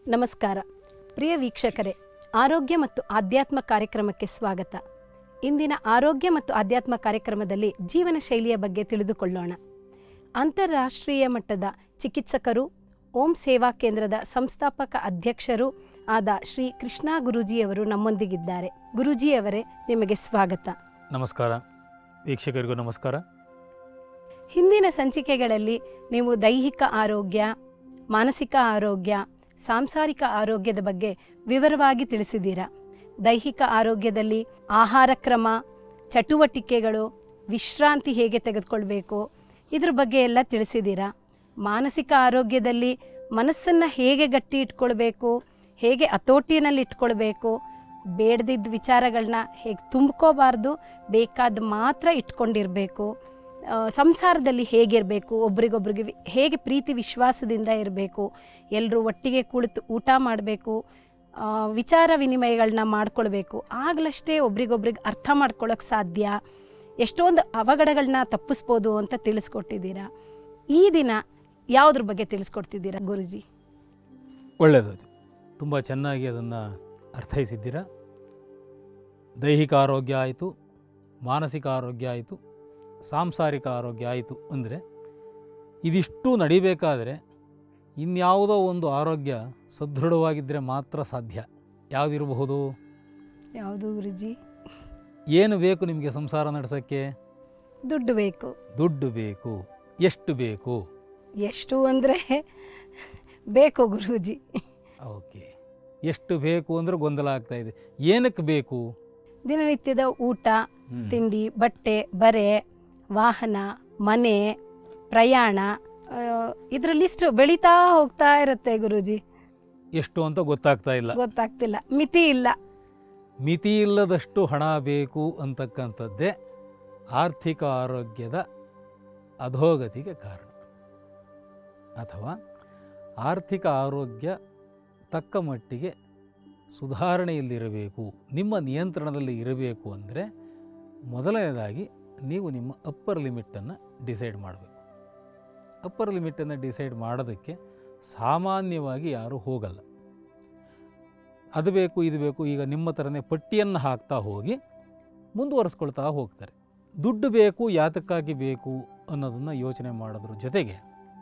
ನಮಸ್ಕಾರ ಪ್ರಿಯ ವೀಕ್ಷಕರೇ ಆರೋಗ್ಯ ಮತ್ತು ಆಧ್ಯಾತ್ಮ ಕಾರ್ಯಕ್ರಮಕ್ಕೆ ಸ್ವಾಗತ ಇಂದಿನ ಆರೋಗ್ಯ ಮತ್ತು ಆಧ್ಯಾತ್ಮ ಕಾರ್ಯಕ್ರಮದಲ್ಲಿ ಜೀವನ ಶೈಲಿಯ ಬಗ್ಗೆ ತಿಳಿದುಕೊಳ್ಳೋಣ ಅಂತಾರಾಷ್ಟ್ರೀಯ ಮಟ್ಟದ ಚಿಕಿತ್ಸಕರು ಓಂ ಸೇವಾ ಕೇಂದ್ರದ ಸಂಸ್ಥಾಪಕ ಅಧ್ಯಕ್ಷರು ಆದ ಶ್ರೀ ಕೃಷ್ಣ ಗುರೂಜಿಯವರು ನಮ್ಮೊಂದಿಗಿದ್ದಾರೆ ಗುರೂಜಿಯವರೇ ನಿಮಗೆ ಸ್ವಾಗತ ನಮಸ್ಕಾರ ವೀಕ್ಷಕರಿಗೂ ನಮಸ್ಕಾರ ಹಿಂದಿನ ಸಂಚಿಕೆಗಳಲ್ಲಿ ನೀವು ದೈಹಿಕ ಆರೋಗ್ಯ ಮಾನಸಿಕ ಆರೋಗ್ಯ ಸಾಂಸಾರಿಕ ಆರೋಗ್ಯದ ಬಗ್ಗೆ ವಿವರವಾಗಿ ತಿಳಿಸಿದ್ದೀರಾ ದೈಹಿಕ ಆರೋಗ್ಯದಲ್ಲಿ ಆಹಾರ ಕ್ರಮ ಚಟುವಟಿಕೆಗಳು ವಿಶ್ರಾಂತಿ ಹೇಗೆ ತೆಗೆದುಕೊಳ್ಬೇಕು ಇದ್ರ ಬಗ್ಗೆ ಎಲ್ಲ ತಿಳಿಸಿದ್ದೀರಾ ಮಾನಸಿಕ ಆರೋಗ್ಯದಲ್ಲಿ ಮನಸ್ಸನ್ನು ಹೇಗೆ ಗಟ್ಟಿ ಇಟ್ಕೊಳ್ಬೇಕು ಹೇಗೆ ಹತೋಟಿನಲ್ಲಿ ಇಟ್ಕೊಳ್ಬೇಕು ಬೇಡದಿದ್ದ ವಿಚಾರಗಳನ್ನ ಹೇಗೆ ತುಂಬ್ಕೋಬಾರ್ದು ಬೇಕಾದ ಮಾತ್ರ ಇಟ್ಕೊಂಡಿರಬೇಕು ಆ, ಸಂಸಾರದಲ್ಲಿ ಹೇಗಿರಬೇಕು ಒಬ್ರಿಗೊಬ್ರಿಗೆ ವಿ- ಹೇಗೆ ಪ್ರೀತಿ ವಿಶ್ವಾಸದಿಂದ ಇರಬೇಕು ಎಲ್ಲರೂ ಒಟ್ಟಿಗೆ ಕುಳಿತು ಊಟ ಮಾಡಬೇಕು ವಿಚಾರ ವಿನಿಮಯಗಳನ್ನ ಮಾಡ್ಕೊಳ್ಬೇಕು ಆಗಲಷ್ಟೇ ಒಬ್ರಿಗೊಬ್ರಿಗೆ ಅರ್ಥ ಮಾಡ್ಕೊಳ್ಳೋಕೆ ಸಾಧ್ಯ ಎಷ್ಟೊಂದು ಅವಘಡಗಳನ್ನ ತಪ್ಪಿಸ್ಬೋದು ಅಂತ ತಿಳಿಸ್ಕೊಟ್ಟಿದ್ದೀರಾ ಈ ದಿನ ಯಾವುದ್ರ ಬಗ್ಗೆ ತಿಳಿಸ್ಕೊಡ್ತಿದ್ದೀರಾ ಗುರುಜಿ ಒಳ್ಳೆಯದು ಅದು ತುಂಬ ಚೆನ್ನಾಗಿ ಅದನ್ನು ಅರ್ಥೈಸಿದ್ದೀರಾ ದೈಹಿಕ ಆರೋಗ್ಯ ಆಯಿತು ಮಾನಸಿಕ ಆರೋಗ್ಯ ಆಯಿತು ಸಾಂಸಾರಿಕ ಆರೋಗ್ಯ ಆಯಿತು ಅಂದರೆ ಇದಿಷ್ಟು ನಡಿಬೇಕಾದರೆ ಇನ್ಯಾವುದೋ ಒಂದು ಆರೋಗ್ಯ ಸದೃಢವಾಗಿದ್ದರೆ ಮಾತ್ರ ಸಾಧ್ಯ ಯಾವುದಿರಬಹುದು ಯಾವುದು ಗುರುಜಿ ಏನು ಬೇಕು ನಿಮಗೆ ಸಂಸಾರ ನಡೆಸೋಕ್ಕೆ ದುಡ್ಡು ಬೇಕು ದುಡ್ಡು ಬೇಕು ಎಷ್ಟು ಬೇಕು ಎಷ್ಟು ಅಂದರೆ ಬೇಕು ಗುರೂಜಿ ಓಕೆ ಎಷ್ಟು ಬೇಕು ಅಂದರೆ ಗೊಂದಲ ಆಗ್ತಾ ಇದೆ ಏನಕ್ಕೆ ಬೇಕು ದಿನನಿತ್ಯದ ಊಟ ಹ್ಮ್. ತಿಂಡಿ ಬಟ್ಟೆ ಬರೆ ವಾಹನ ಮನೆ ಪ್ರಯಾಣ ಆ, ಇದ್ರ ಲಿಸ್ಟ್ ಬೆಳೀತಾ ಹೋಗ್ತಾ ಇರುತ್ತೆ ಗುರೂಜಿ ಎಷ್ಟು ಅಂತ ಗೊತ್ತಾಗ್ತಾ ಇಲ್ಲ ಗೊತ್ತಾಗ್ತಿಲ್ಲ ಮಿತಿ ಇಲ್ಲ ಮಿತಿ ಇಲ್ಲದಷ್ಟು ಹಣ ಬೇಕು ಅಂತಕ್ಕಂಥದ್ದೇ ಆರ್ಥಿಕ ಆರೋಗ್ಯದ ಅಧೋಗತಿಗೆ ಕಾರಣ ಅಥವಾ ಆರ್ಥಿಕ ಆರೋಗ್ಯ ತಕ್ಕ ಮಟ್ಟಿಗೆ ಸುಧಾರಣೆಯಲ್ಲಿರಬೇಕು ನಿಮ್ಮ ನಿಯಂತ್ರಣದಲ್ಲಿ ಇರಬೇಕು ಅಂದರೆ ಮೊದಲನೇದಾಗಿ ನೀವು ನಿಮ್ಮ ಅಪ್ಪರ್ ಲಿಮಿಟನ್ನು ಡಿಸೈಡ್ ಮಾಡಬೇಕು ಅಪ್ಪರ್ ಲಿಮಿಟನ್ನು ಡಿಸೈಡ್ ಮಾಡೋದಕ್ಕೆ ಸಾಮಾನ್ಯವಾಗಿ ಯಾರೂ ಹೋಗಲ್ಲ ಅದು ಬೇಕು ಇದು ಬೇಕು ಈಗ ನಿಮ್ಮ ಥರನೇ ಪಟ್ಟಿಯನ್ನು ಹಾಕ್ತಾ ಹೋಗಿ ಮುಂದುವರಿಸ್ಕೊಳ್ತಾ ಹೋಗ್ತಾರೆ ದುಡ್ಡು ಬೇಕು ಯಾತಕ್ಕಾಗಿ ಬೇಕು ಅನ್ನೋದನ್ನು ಯೋಚನೆ ಮಾಡೋದ್ರ ಜೊತೆಗೆ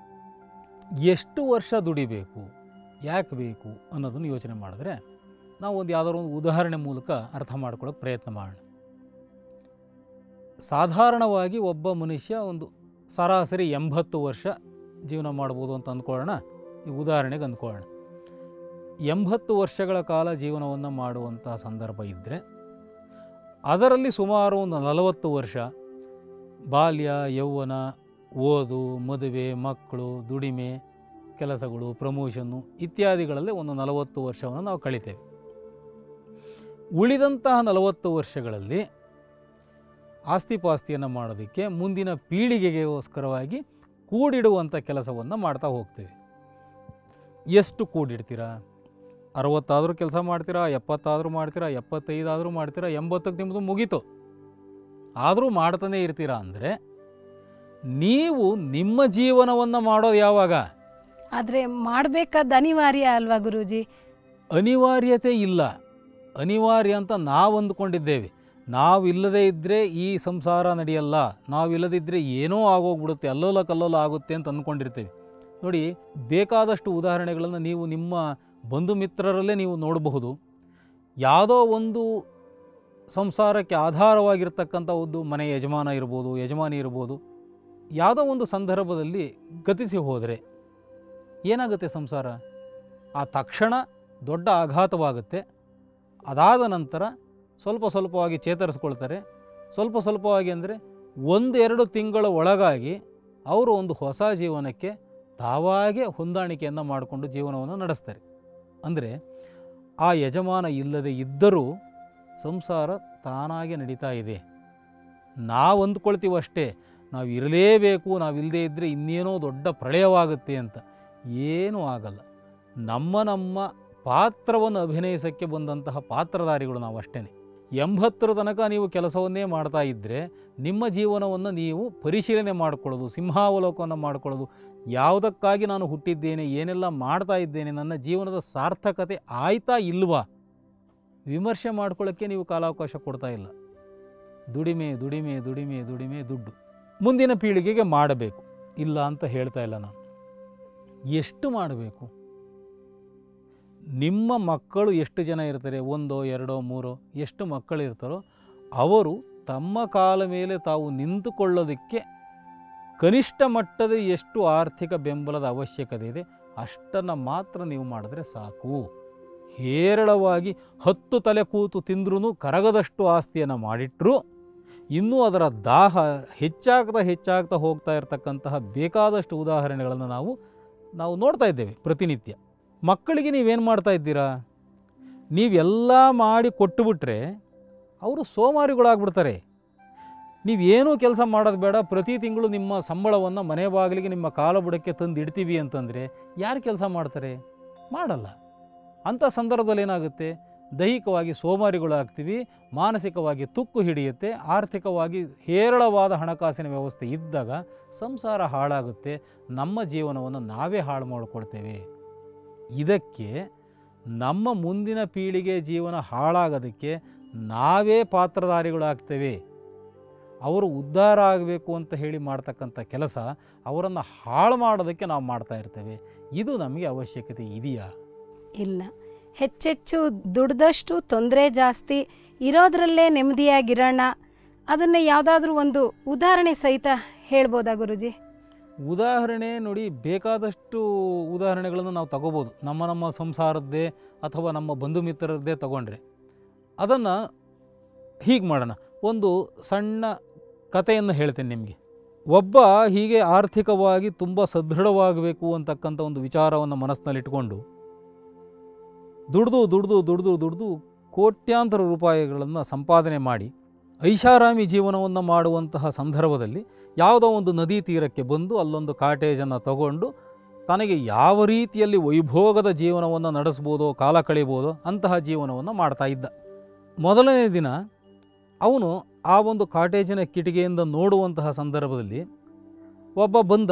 ಎಷ್ಟು ವರ್ಷ ದುಡಿಬೇಕು ಯಾಕೆ ಬೇಕು ಅನ್ನೋದನ್ನು ಯೋಚನೆ ಮಾಡಿದ್ರೆ ನಾವು ಒಂದು ಯಾವುದಾದ್ರು ಒಂದು ಉದಾಹರಣೆ ಮೂಲಕ ಅರ್ಥ ಮಾಡ್ಕೊಳ್ಳೋಕೆ ಪ್ರಯತ್ನ ಮಾಡೋಣ ಸಾಧಾರಣವಾಗಿ ಒಬ್ಬ ಮನುಷ್ಯ ಒಂದು ಸರಾಸರಿ ಎಂಬತ್ತು ವರ್ಷ ಜೀವನ ಮಾಡ್ಬೋದು ಅಂತ ಅಂದ್ಕೊಳ್ಳೋಣ ಈ ಉದಾಹರಣೆಗೆ ಅಂದ್ಕೊಳ್ಳೋಣ ಎಂಬತ್ತು ವರ್ಷಗಳ ಕಾಲ ಜೀವನವನ್ನು ಮಾಡುವಂತಹ ಸಂದರ್ಭ ಇದ್ದರೆ ಅದರಲ್ಲಿ ಸುಮಾರು ಒಂದು ನಲವತ್ತು ವರ್ಷ ಬಾಲ್ಯ ಯೌವನ ಓದು ಮದುವೆ ಮಕ್ಕಳು ದುಡಿಮೆ ಕೆಲಸಗಳು ಪ್ರಮೋಷನ್ನು ಇತ್ಯಾದಿಗಳಲ್ಲಿ ಒಂದು ನಲವತ್ತು ವರ್ಷವನ್ನು ನಾವು ಕಳಿತೇವೆ ಉಳಿದಂತಹ ನಲವತ್ತು ವರ್ಷಗಳಲ್ಲಿ ಆಸ್ತಿ ಪಾಸ್ತಿಯನ್ನು ಮಾಡೋದಕ್ಕೆ ಮುಂದಿನ ಪೀಳಿಗೆಗೋಸ್ಕರವಾಗಿ ಕೂಡಿಡುವಂಥ ಕೆಲಸವನ್ನು ಮಾಡ್ತಾ ಹೋಗ್ತೇವೆ ಎಷ್ಟು ಕೂಡಿಡ್ತೀರಾ ಅರವತ್ತಾದರೂ ಕೆಲಸ ಮಾಡ್ತೀರಾ ಎಪ್ಪತ್ತಾದರೂ ಮಾಡ್ತೀರಾ ಎಪ್ಪತ್ತೈದಾದರೂ ಮಾಡ್ತೀರಾ ಎಂಬತ್ತಕ್ಕೆ ನಿಮ್ಮದು ಮುಗೀತು ಆದರೂ ಮಾಡ್ತಾನೆ ಇರ್ತೀರಾ ಅಂದರೆ ನೀವು ನಿಮ್ಮ ಜೀವನವನ್ನು ಮಾಡೋದು ಯಾವಾಗ ಆದರೆ ಮಾಡಬೇಕಾದ ಅನಿವಾರ್ಯ ಅಲ್ವಾ ಗುರೂಜಿ ಅನಿವಾರ್ಯತೆ ಇಲ್ಲ ಅನಿವಾರ್ಯ ಅಂತ ನಾವು ಅಂದ್ಕೊಂಡಿದ್ದೇವೆ ನಾವಿಲ್ಲದೇ ಇದ್ದರೆ ಈ ಸಂಸಾರ ನಡೆಯಲ್ಲ ನಾವಿಲ್ಲದಿದ್ದರೆ ಏನೋ ಆಗೋಗ್ಬಿಡುತ್ತೆ ಅಲ್ಲೋಲ ಕಲ್ಲೋಲ ಆಗುತ್ತೆ ಅಂತ ಅಂದ್ಕೊಂಡಿರ್ತೇವೆ ನೋಡಿ ಬೇಕಾದಷ್ಟು ಉದಾಹರಣೆಗಳನ್ನು ನೀವು ನಿಮ್ಮ ಬಂಧು ಮಿತ್ರರಲ್ಲೇ ನೀವು ನೋಡಬಹುದು ಯಾವುದೋ ಒಂದು ಸಂಸಾರಕ್ಕೆ ಆಧಾರವಾಗಿರ್ತಕ್ಕಂಥ ಒಂದು ಮನೆ ಯಜಮಾನ ಇರ್ಬೋದು ಯಜಮಾನಿ ಇರ್ಬೋದು ಯಾವುದೋ ಒಂದು ಸಂದರ್ಭದಲ್ಲಿ ಗತಿಸಿ ಹೋದರೆ ಏನಾಗುತ್ತೆ ಸಂಸಾರ ಆ ತಕ್ಷಣ ದೊಡ್ಡ ಆಘಾತವಾಗುತ್ತೆ ಅದಾದ ನಂತರ ಸ್ವಲ್ಪ ಸ್ವಲ್ಪವಾಗಿ ಚೇತರಿಸ್ಕೊಳ್ತಾರೆ ಸ್ವಲ್ಪ ಸ್ವಲ್ಪವಾಗಿ ಅಂದರೆ ಒಂದೆರಡು ತಿಂಗಳ ಒಳಗಾಗಿ ಅವರು ಒಂದು ಹೊಸ ಜೀವನಕ್ಕೆ ತಾವಾಗೇ ಹೊಂದಾಣಿಕೆಯನ್ನು ಮಾಡಿಕೊಂಡು ಜೀವನವನ್ನು ನಡೆಸ್ತಾರೆ ಅಂದರೆ ಆ ಯಜಮಾನ ಇಲ್ಲದೆ ಇದ್ದರೂ ಸಂಸಾರ ತಾನಾಗೆ ನಡೀತಾ ಇದೆ ನಾವು ಅಂದ್ಕೊಳ್ತೀವಿ ಅಷ್ಟೇ ನಾವು ಇರಲೇಬೇಕು ನಾವು ಇಲ್ಲದೇ ಇದ್ದರೆ ಇನ್ನೇನೋ ದೊಡ್ಡ ಪ್ರಳಯವಾಗುತ್ತೆ ಅಂತ ಏನೂ ಆಗಲ್ಲ ನಮ್ಮ ನಮ್ಮ ಪಾತ್ರವನ್ನು ಅಭಿನಯಿಸೋಕ್ಕೆ ಬಂದಂತಹ ಪಾತ್ರಧಾರಿಗಳು ನಾವು ಅಷ್ಟೇ ಎಂಬತ್ತರ ತನಕ ನೀವು ಕೆಲಸವನ್ನೇ ಮಾಡ್ತಾ ಇದ್ದರೆ ನಿಮ್ಮ ಜೀವನವನ್ನು ನೀವು ಪರಿಶೀಲನೆ ಮಾಡಿಕೊಳ್ಳೋದು ಸಿಂಹಾವಲೋಕವನ್ನು ಮಾಡಿಕೊಳ್ಳೋದು ಯಾವುದಕ್ಕಾಗಿ ನಾನು ಹುಟ್ಟಿದ್ದೇನೆ ಏನೆಲ್ಲ ಮಾಡ್ತಾ ಇದ್ದೇನೆ ನನ್ನ ಜೀವನದ ಸಾರ್ಥಕತೆ ಆಯ್ತಾ ಇಲ್ವಾ ವಿಮರ್ಶೆ ಮಾಡ್ಕೊಳ್ಳೋಕ್ಕೆ ನೀವು ಕಾಲಾವಕಾಶ ಕೊಡ್ತಾ ಇಲ್ಲ ದುಡಿಮೆ ದುಡಿಮೆ ದುಡಿಮೆ ದುಡಿಮೆ ದುಡ್ಡು ಮುಂದಿನ ಪೀಳಿಗೆಗೆ ಮಾಡಬೇಕು ಇಲ್ಲ ಅಂತ ಹೇಳ್ತಾ ಇಲ್ಲ ನಾನು ಎಷ್ಟು ಮಾಡಬೇಕು ನಿಮ್ಮ ಮಕ್ಕಳು ಎಷ್ಟು ಜನ ಇರ್ತಾರೆ ಒಂದೋ ಎರಡೋ ಮೂರೋ ಎಷ್ಟು ಮಕ್ಕಳು ಇರ್ತಾರೋ ಅವರು ತಮ್ಮ ಕಾಲ ಮೇಲೆ ತಾವು ನಿಂತುಕೊಳ್ಳೋದಕ್ಕೆ ಕನಿಷ್ಠ ಮಟ್ಟದ ಎಷ್ಟು ಆರ್ಥಿಕ ಬೆಂಬಲದ ಅವಶ್ಯಕತೆ ಇದೆ ಅಷ್ಟನ್ನು ಮಾತ್ರ ನೀವು ಮಾಡಿದ್ರೆ ಸಾಕು ಹೇರಳವಾಗಿ ಹತ್ತು ತಲೆ ಕೂತು ತಿಂದ್ರೂ ಕರಗದಷ್ಟು ಆಸ್ತಿಯನ್ನು ಮಾಡಿಟ್ಟರು ಇನ್ನೂ ಅದರ ದಾಹ ಹೆಚ್ಚಾಗ್ತಾ ಹೆಚ್ಚಾಗ್ತಾ ಹೋಗ್ತಾ ಇರತಕ್ಕಂತಹ ಬೇಕಾದಷ್ಟು ಉದಾಹರಣೆಗಳನ್ನು ನಾವು ನಾವು ನೋಡ್ತಾ ಇದ್ದೇವೆ ಪ್ರತಿನಿತ್ಯ ಮಕ್ಕಳಿಗೆ ನೀವೇನು ಮಾಡ್ತಾ ಇದ್ದೀರಾ ನೀವೆಲ್ಲ ಮಾಡಿ ಕೊಟ್ಟುಬಿಟ್ರೆ ಅವರು ಸೋಮಾರಿಗಳಾಗ್ಬಿಡ್ತಾರೆ ನೀವೇನೂ ಕೆಲಸ ಮಾಡೋದು ಬೇಡ ಪ್ರತಿ ತಿಂಗಳು ನಿಮ್ಮ ಸಂಬಳವನ್ನು ಮನೆ ಬಾಗಿಲಿಗೆ ನಿಮ್ಮ ಕಾಲ ಬುಡಕ್ಕೆ ತಂದು ಇಡ್ತೀವಿ ಅಂತಂದರೆ ಯಾರು ಕೆಲಸ ಮಾಡ್ತಾರೆ ಮಾಡಲ್ಲ ಅಂಥ ಸಂದರ್ಭದಲ್ಲಿ ಏನಾಗುತ್ತೆ ದೈಹಿಕವಾಗಿ ಸೋಮಾರಿಗಳಾಗ್ತೀವಿ ಮಾನಸಿಕವಾಗಿ ತುಕ್ಕು ಹಿಡಿಯುತ್ತೆ ಆರ್ಥಿಕವಾಗಿ ಹೇರಳವಾದ ಹಣಕಾಸಿನ ವ್ಯವಸ್ಥೆ ಇದ್ದಾಗ ಸಂಸಾರ ಹಾಳಾಗುತ್ತೆ ನಮ್ಮ ಜೀವನವನ್ನು ನಾವೇ ಹಾಳು ಮಾಡಿಕೊಳ್ತೇವೆ ಇದಕ್ಕೆ ನಮ್ಮ ಮುಂದಿನ ಪೀಳಿಗೆ ಜೀವನ ಹಾಳಾಗೋದಕ್ಕೆ ನಾವೇ ಪಾತ್ರಧಾರಿಗಳಾಗ್ತೇವೆ ಅವರು ಉದ್ಧಾರ ಆಗಬೇಕು ಅಂತ ಹೇಳಿ ಮಾಡ್ತಕ್ಕಂಥ ಕೆಲಸ ಅವರನ್ನು ಹಾಳು ಮಾಡೋದಕ್ಕೆ ನಾವು ಮಾಡ್ತಾ ಇರ್ತೇವೆ ಇದು ನಮಗೆ ಅವಶ್ಯಕತೆ ಇದೆಯಾ ಇಲ್ಲ ಹೆಚ್ಚೆಚ್ಚು ದುಡ್ದಷ್ಟು ತೊಂದರೆ ಜಾಸ್ತಿ ಇರೋದ್ರಲ್ಲೇ ನೆಮ್ಮದಿಯಾಗಿರೋಣ ಅದನ್ನೇ ಯಾವುದಾದ್ರೂ ಒಂದು ಉದಾಹರಣೆ ಸಹಿತ ಹೇಳ್ಬೋದಾ ಗುರುಜಿ ಉದಾಹರಣೆ ನೋಡಿ ಬೇಕಾದಷ್ಟು ಉದಾಹರಣೆಗಳನ್ನು ನಾವು ತಗೋಬೋದು ನಮ್ಮ ನಮ್ಮ ಸಂಸಾರದ್ದೇ ಅಥವಾ ನಮ್ಮ ಬಂಧು ಮಿತ್ರರದ್ದೇ ತಗೊಂಡ್ರೆ ಅದನ್ನು ಹೀಗೆ ಮಾಡೋಣ ಒಂದು ಸಣ್ಣ ಕಥೆಯನ್ನು ಹೇಳ್ತೇನೆ ನಿಮಗೆ ಒಬ್ಬ ಹೀಗೆ ಆರ್ಥಿಕವಾಗಿ ತುಂಬ ಸದೃಢವಾಗಬೇಕು ಅಂತಕ್ಕಂಥ ಒಂದು ವಿಚಾರವನ್ನು ಮನಸ್ಸಿನಲ್ಲಿಟ್ಕೊಂಡು ದುಡ್ದು ದುಡ್ದು ದುಡ್ದು ದುಡ್ದು ಕೋಟ್ಯಾಂತರ ರೂಪಾಯಿಗಳನ್ನು ಸಂಪಾದನೆ ಮಾಡಿ ಐಷಾರಾಮಿ ಜೀವನವನ್ನು ಮಾಡುವಂತಹ ಸಂದರ್ಭದಲ್ಲಿ ಯಾವುದೋ ಒಂದು ನದಿ ತೀರಕ್ಕೆ ಬಂದು ಅಲ್ಲೊಂದು ಕಾಟೇಜನ್ನು ತಗೊಂಡು ತನಗೆ ಯಾವ ರೀತಿಯಲ್ಲಿ ವೈಭೋಗದ ಜೀವನವನ್ನು ನಡೆಸ್ಬೋದೋ ಕಾಲ ಕಳಿಬೋದೋ ಅಂತಹ ಜೀವನವನ್ನು ಮಾಡ್ತಾ ಇದ್ದ ಮೊದಲನೇ ದಿನ ಅವನು ಆ ಒಂದು ಕಾಟೇಜಿನ ಕಿಟಿಕೆಯಿಂದ ನೋಡುವಂತಹ ಸಂದರ್ಭದಲ್ಲಿ ಒಬ್ಬ ಬಂದ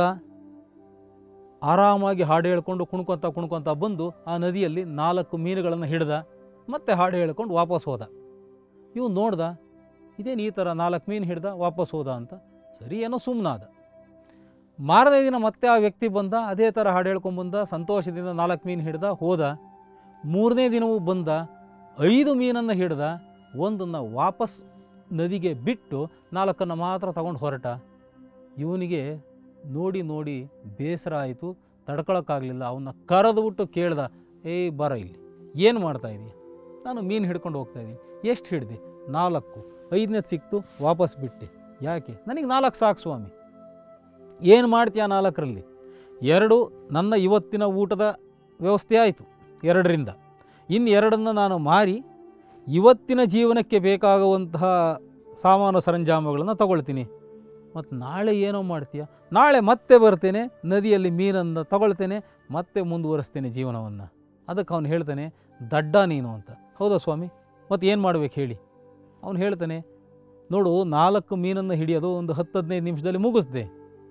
ಆರಾಮಾಗಿ ಹಾಡು ಹೇಳ್ಕೊಂಡು ಕುಣ್ಕೊತ ಕುಣ್ಕೊತ ಬಂದು ಆ ನದಿಯಲ್ಲಿ ನಾಲ್ಕು ಮೀನುಗಳನ್ನು ಹಿಡ್ದ ಮತ್ತೆ ಹಾಡು ಹೇಳ್ಕೊಂಡು ವಾಪಸ್ ಹೋದ ಇವು ನೋಡ್ದ ಇದೇನು ಈ ಥರ ನಾಲ್ಕು ಮೀನು ಹಿಡ್ದ ವಾಪಸ್ ಹೋದ ಅಂತ ಸರಿ ಏನೋ ಸುಮ್ಮನಾದ ಮಾರನೇ ದಿನ ಮತ್ತೆ ಆ ವ್ಯಕ್ತಿ ಬಂದ ಅದೇ ಥರ ಹಾಡು ಹೇಳ್ಕೊಂಬಂದ ಸಂತೋಷದಿಂದ ನಾಲ್ಕು ಮೀನು ಹಿಡ್ದ ಹೋದ ಮೂರನೇ ದಿನವೂ ಬಂದ ಐದು ಮೀನನ್ನು ಹಿಡ್ದ ಒಂದನ್ನು ವಾಪಸ್ ನದಿಗೆ ಬಿಟ್ಟು ನಾಲ್ಕನ್ನು ಮಾತ್ರ ತಗೊಂಡು ಹೊರಟ ಇವನಿಗೆ ನೋಡಿ ನೋಡಿ ಬೇಸರ ಆಯಿತು ತಡ್ಕೊಳಕ್ಕಾಗಲಿಲ್ಲ ಅವನ್ನ ಕರೆದುಬಿಟ್ಟು ಕೇಳ್ದ ಏಯ್ ಬರ ಇಲ್ಲಿ ಏನು ಮಾಡ್ತಾ ಇದೀಯ ನಾನು ಮೀನು ಹಿಡ್ಕೊಂಡು ಹೋಗ್ತಾ ಇದ್ದೀನಿ ಎಷ್ಟು ಹಿಡ್ದೆ ನಾಲ್ಕು ಐದನೇದು ಸಿಕ್ತು ವಾಪಸ್ ಬಿಟ್ಟೆ ಯಾಕೆ ನನಗೆ ನಾಲ್ಕು ಸಾಕು ಸ್ವಾಮಿ ಏನು ಮಾಡ್ತೀಯ ನಾಲ್ಕರಲ್ಲಿ ಎರಡು ನನ್ನ ಇವತ್ತಿನ ಊಟದ ವ್ಯವಸ್ಥೆ ಆಯಿತು ಎರಡರಿಂದ ಇನ್ನು ಎರಡನ್ನು ನಾನು ಮಾರಿ ಇವತ್ತಿನ ಜೀವನಕ್ಕೆ ಬೇಕಾಗುವಂತಹ ಸಾಮಾನು ಸರಂಜಾಮಗಳನ್ನು ತಗೊಳ್ತೀನಿ ಮತ್ತು ನಾಳೆ ಏನೋ ಮಾಡ್ತೀಯ ನಾಳೆ ಮತ್ತೆ ಬರ್ತೇನೆ ನದಿಯಲ್ಲಿ ಮೀನನ್ನು ತಗೊಳ್ತೇನೆ ಮತ್ತೆ ಮುಂದುವರಿಸ್ತೇನೆ ಜೀವನವನ್ನು ಅದಕ್ಕೆ ಅವನು ಹೇಳ್ತಾನೆ ದಡ್ಡ ನೀನು ಅಂತ ಹೌದಾ ಸ್ವಾಮಿ ಮತ್ತು ಏನು ಮಾಡ್ಬೇಕು ಹೇಳಿ ಅವನು ಹೇಳ್ತಾನೆ ನೋಡು ನಾಲ್ಕು ಮೀನನ್ನು ಹಿಡಿಯೋದು ಒಂದು ಹತ್ತು ಹದಿನೈದು ನಿಮಿಷದಲ್ಲಿ ಮುಗಿಸ್ದೆ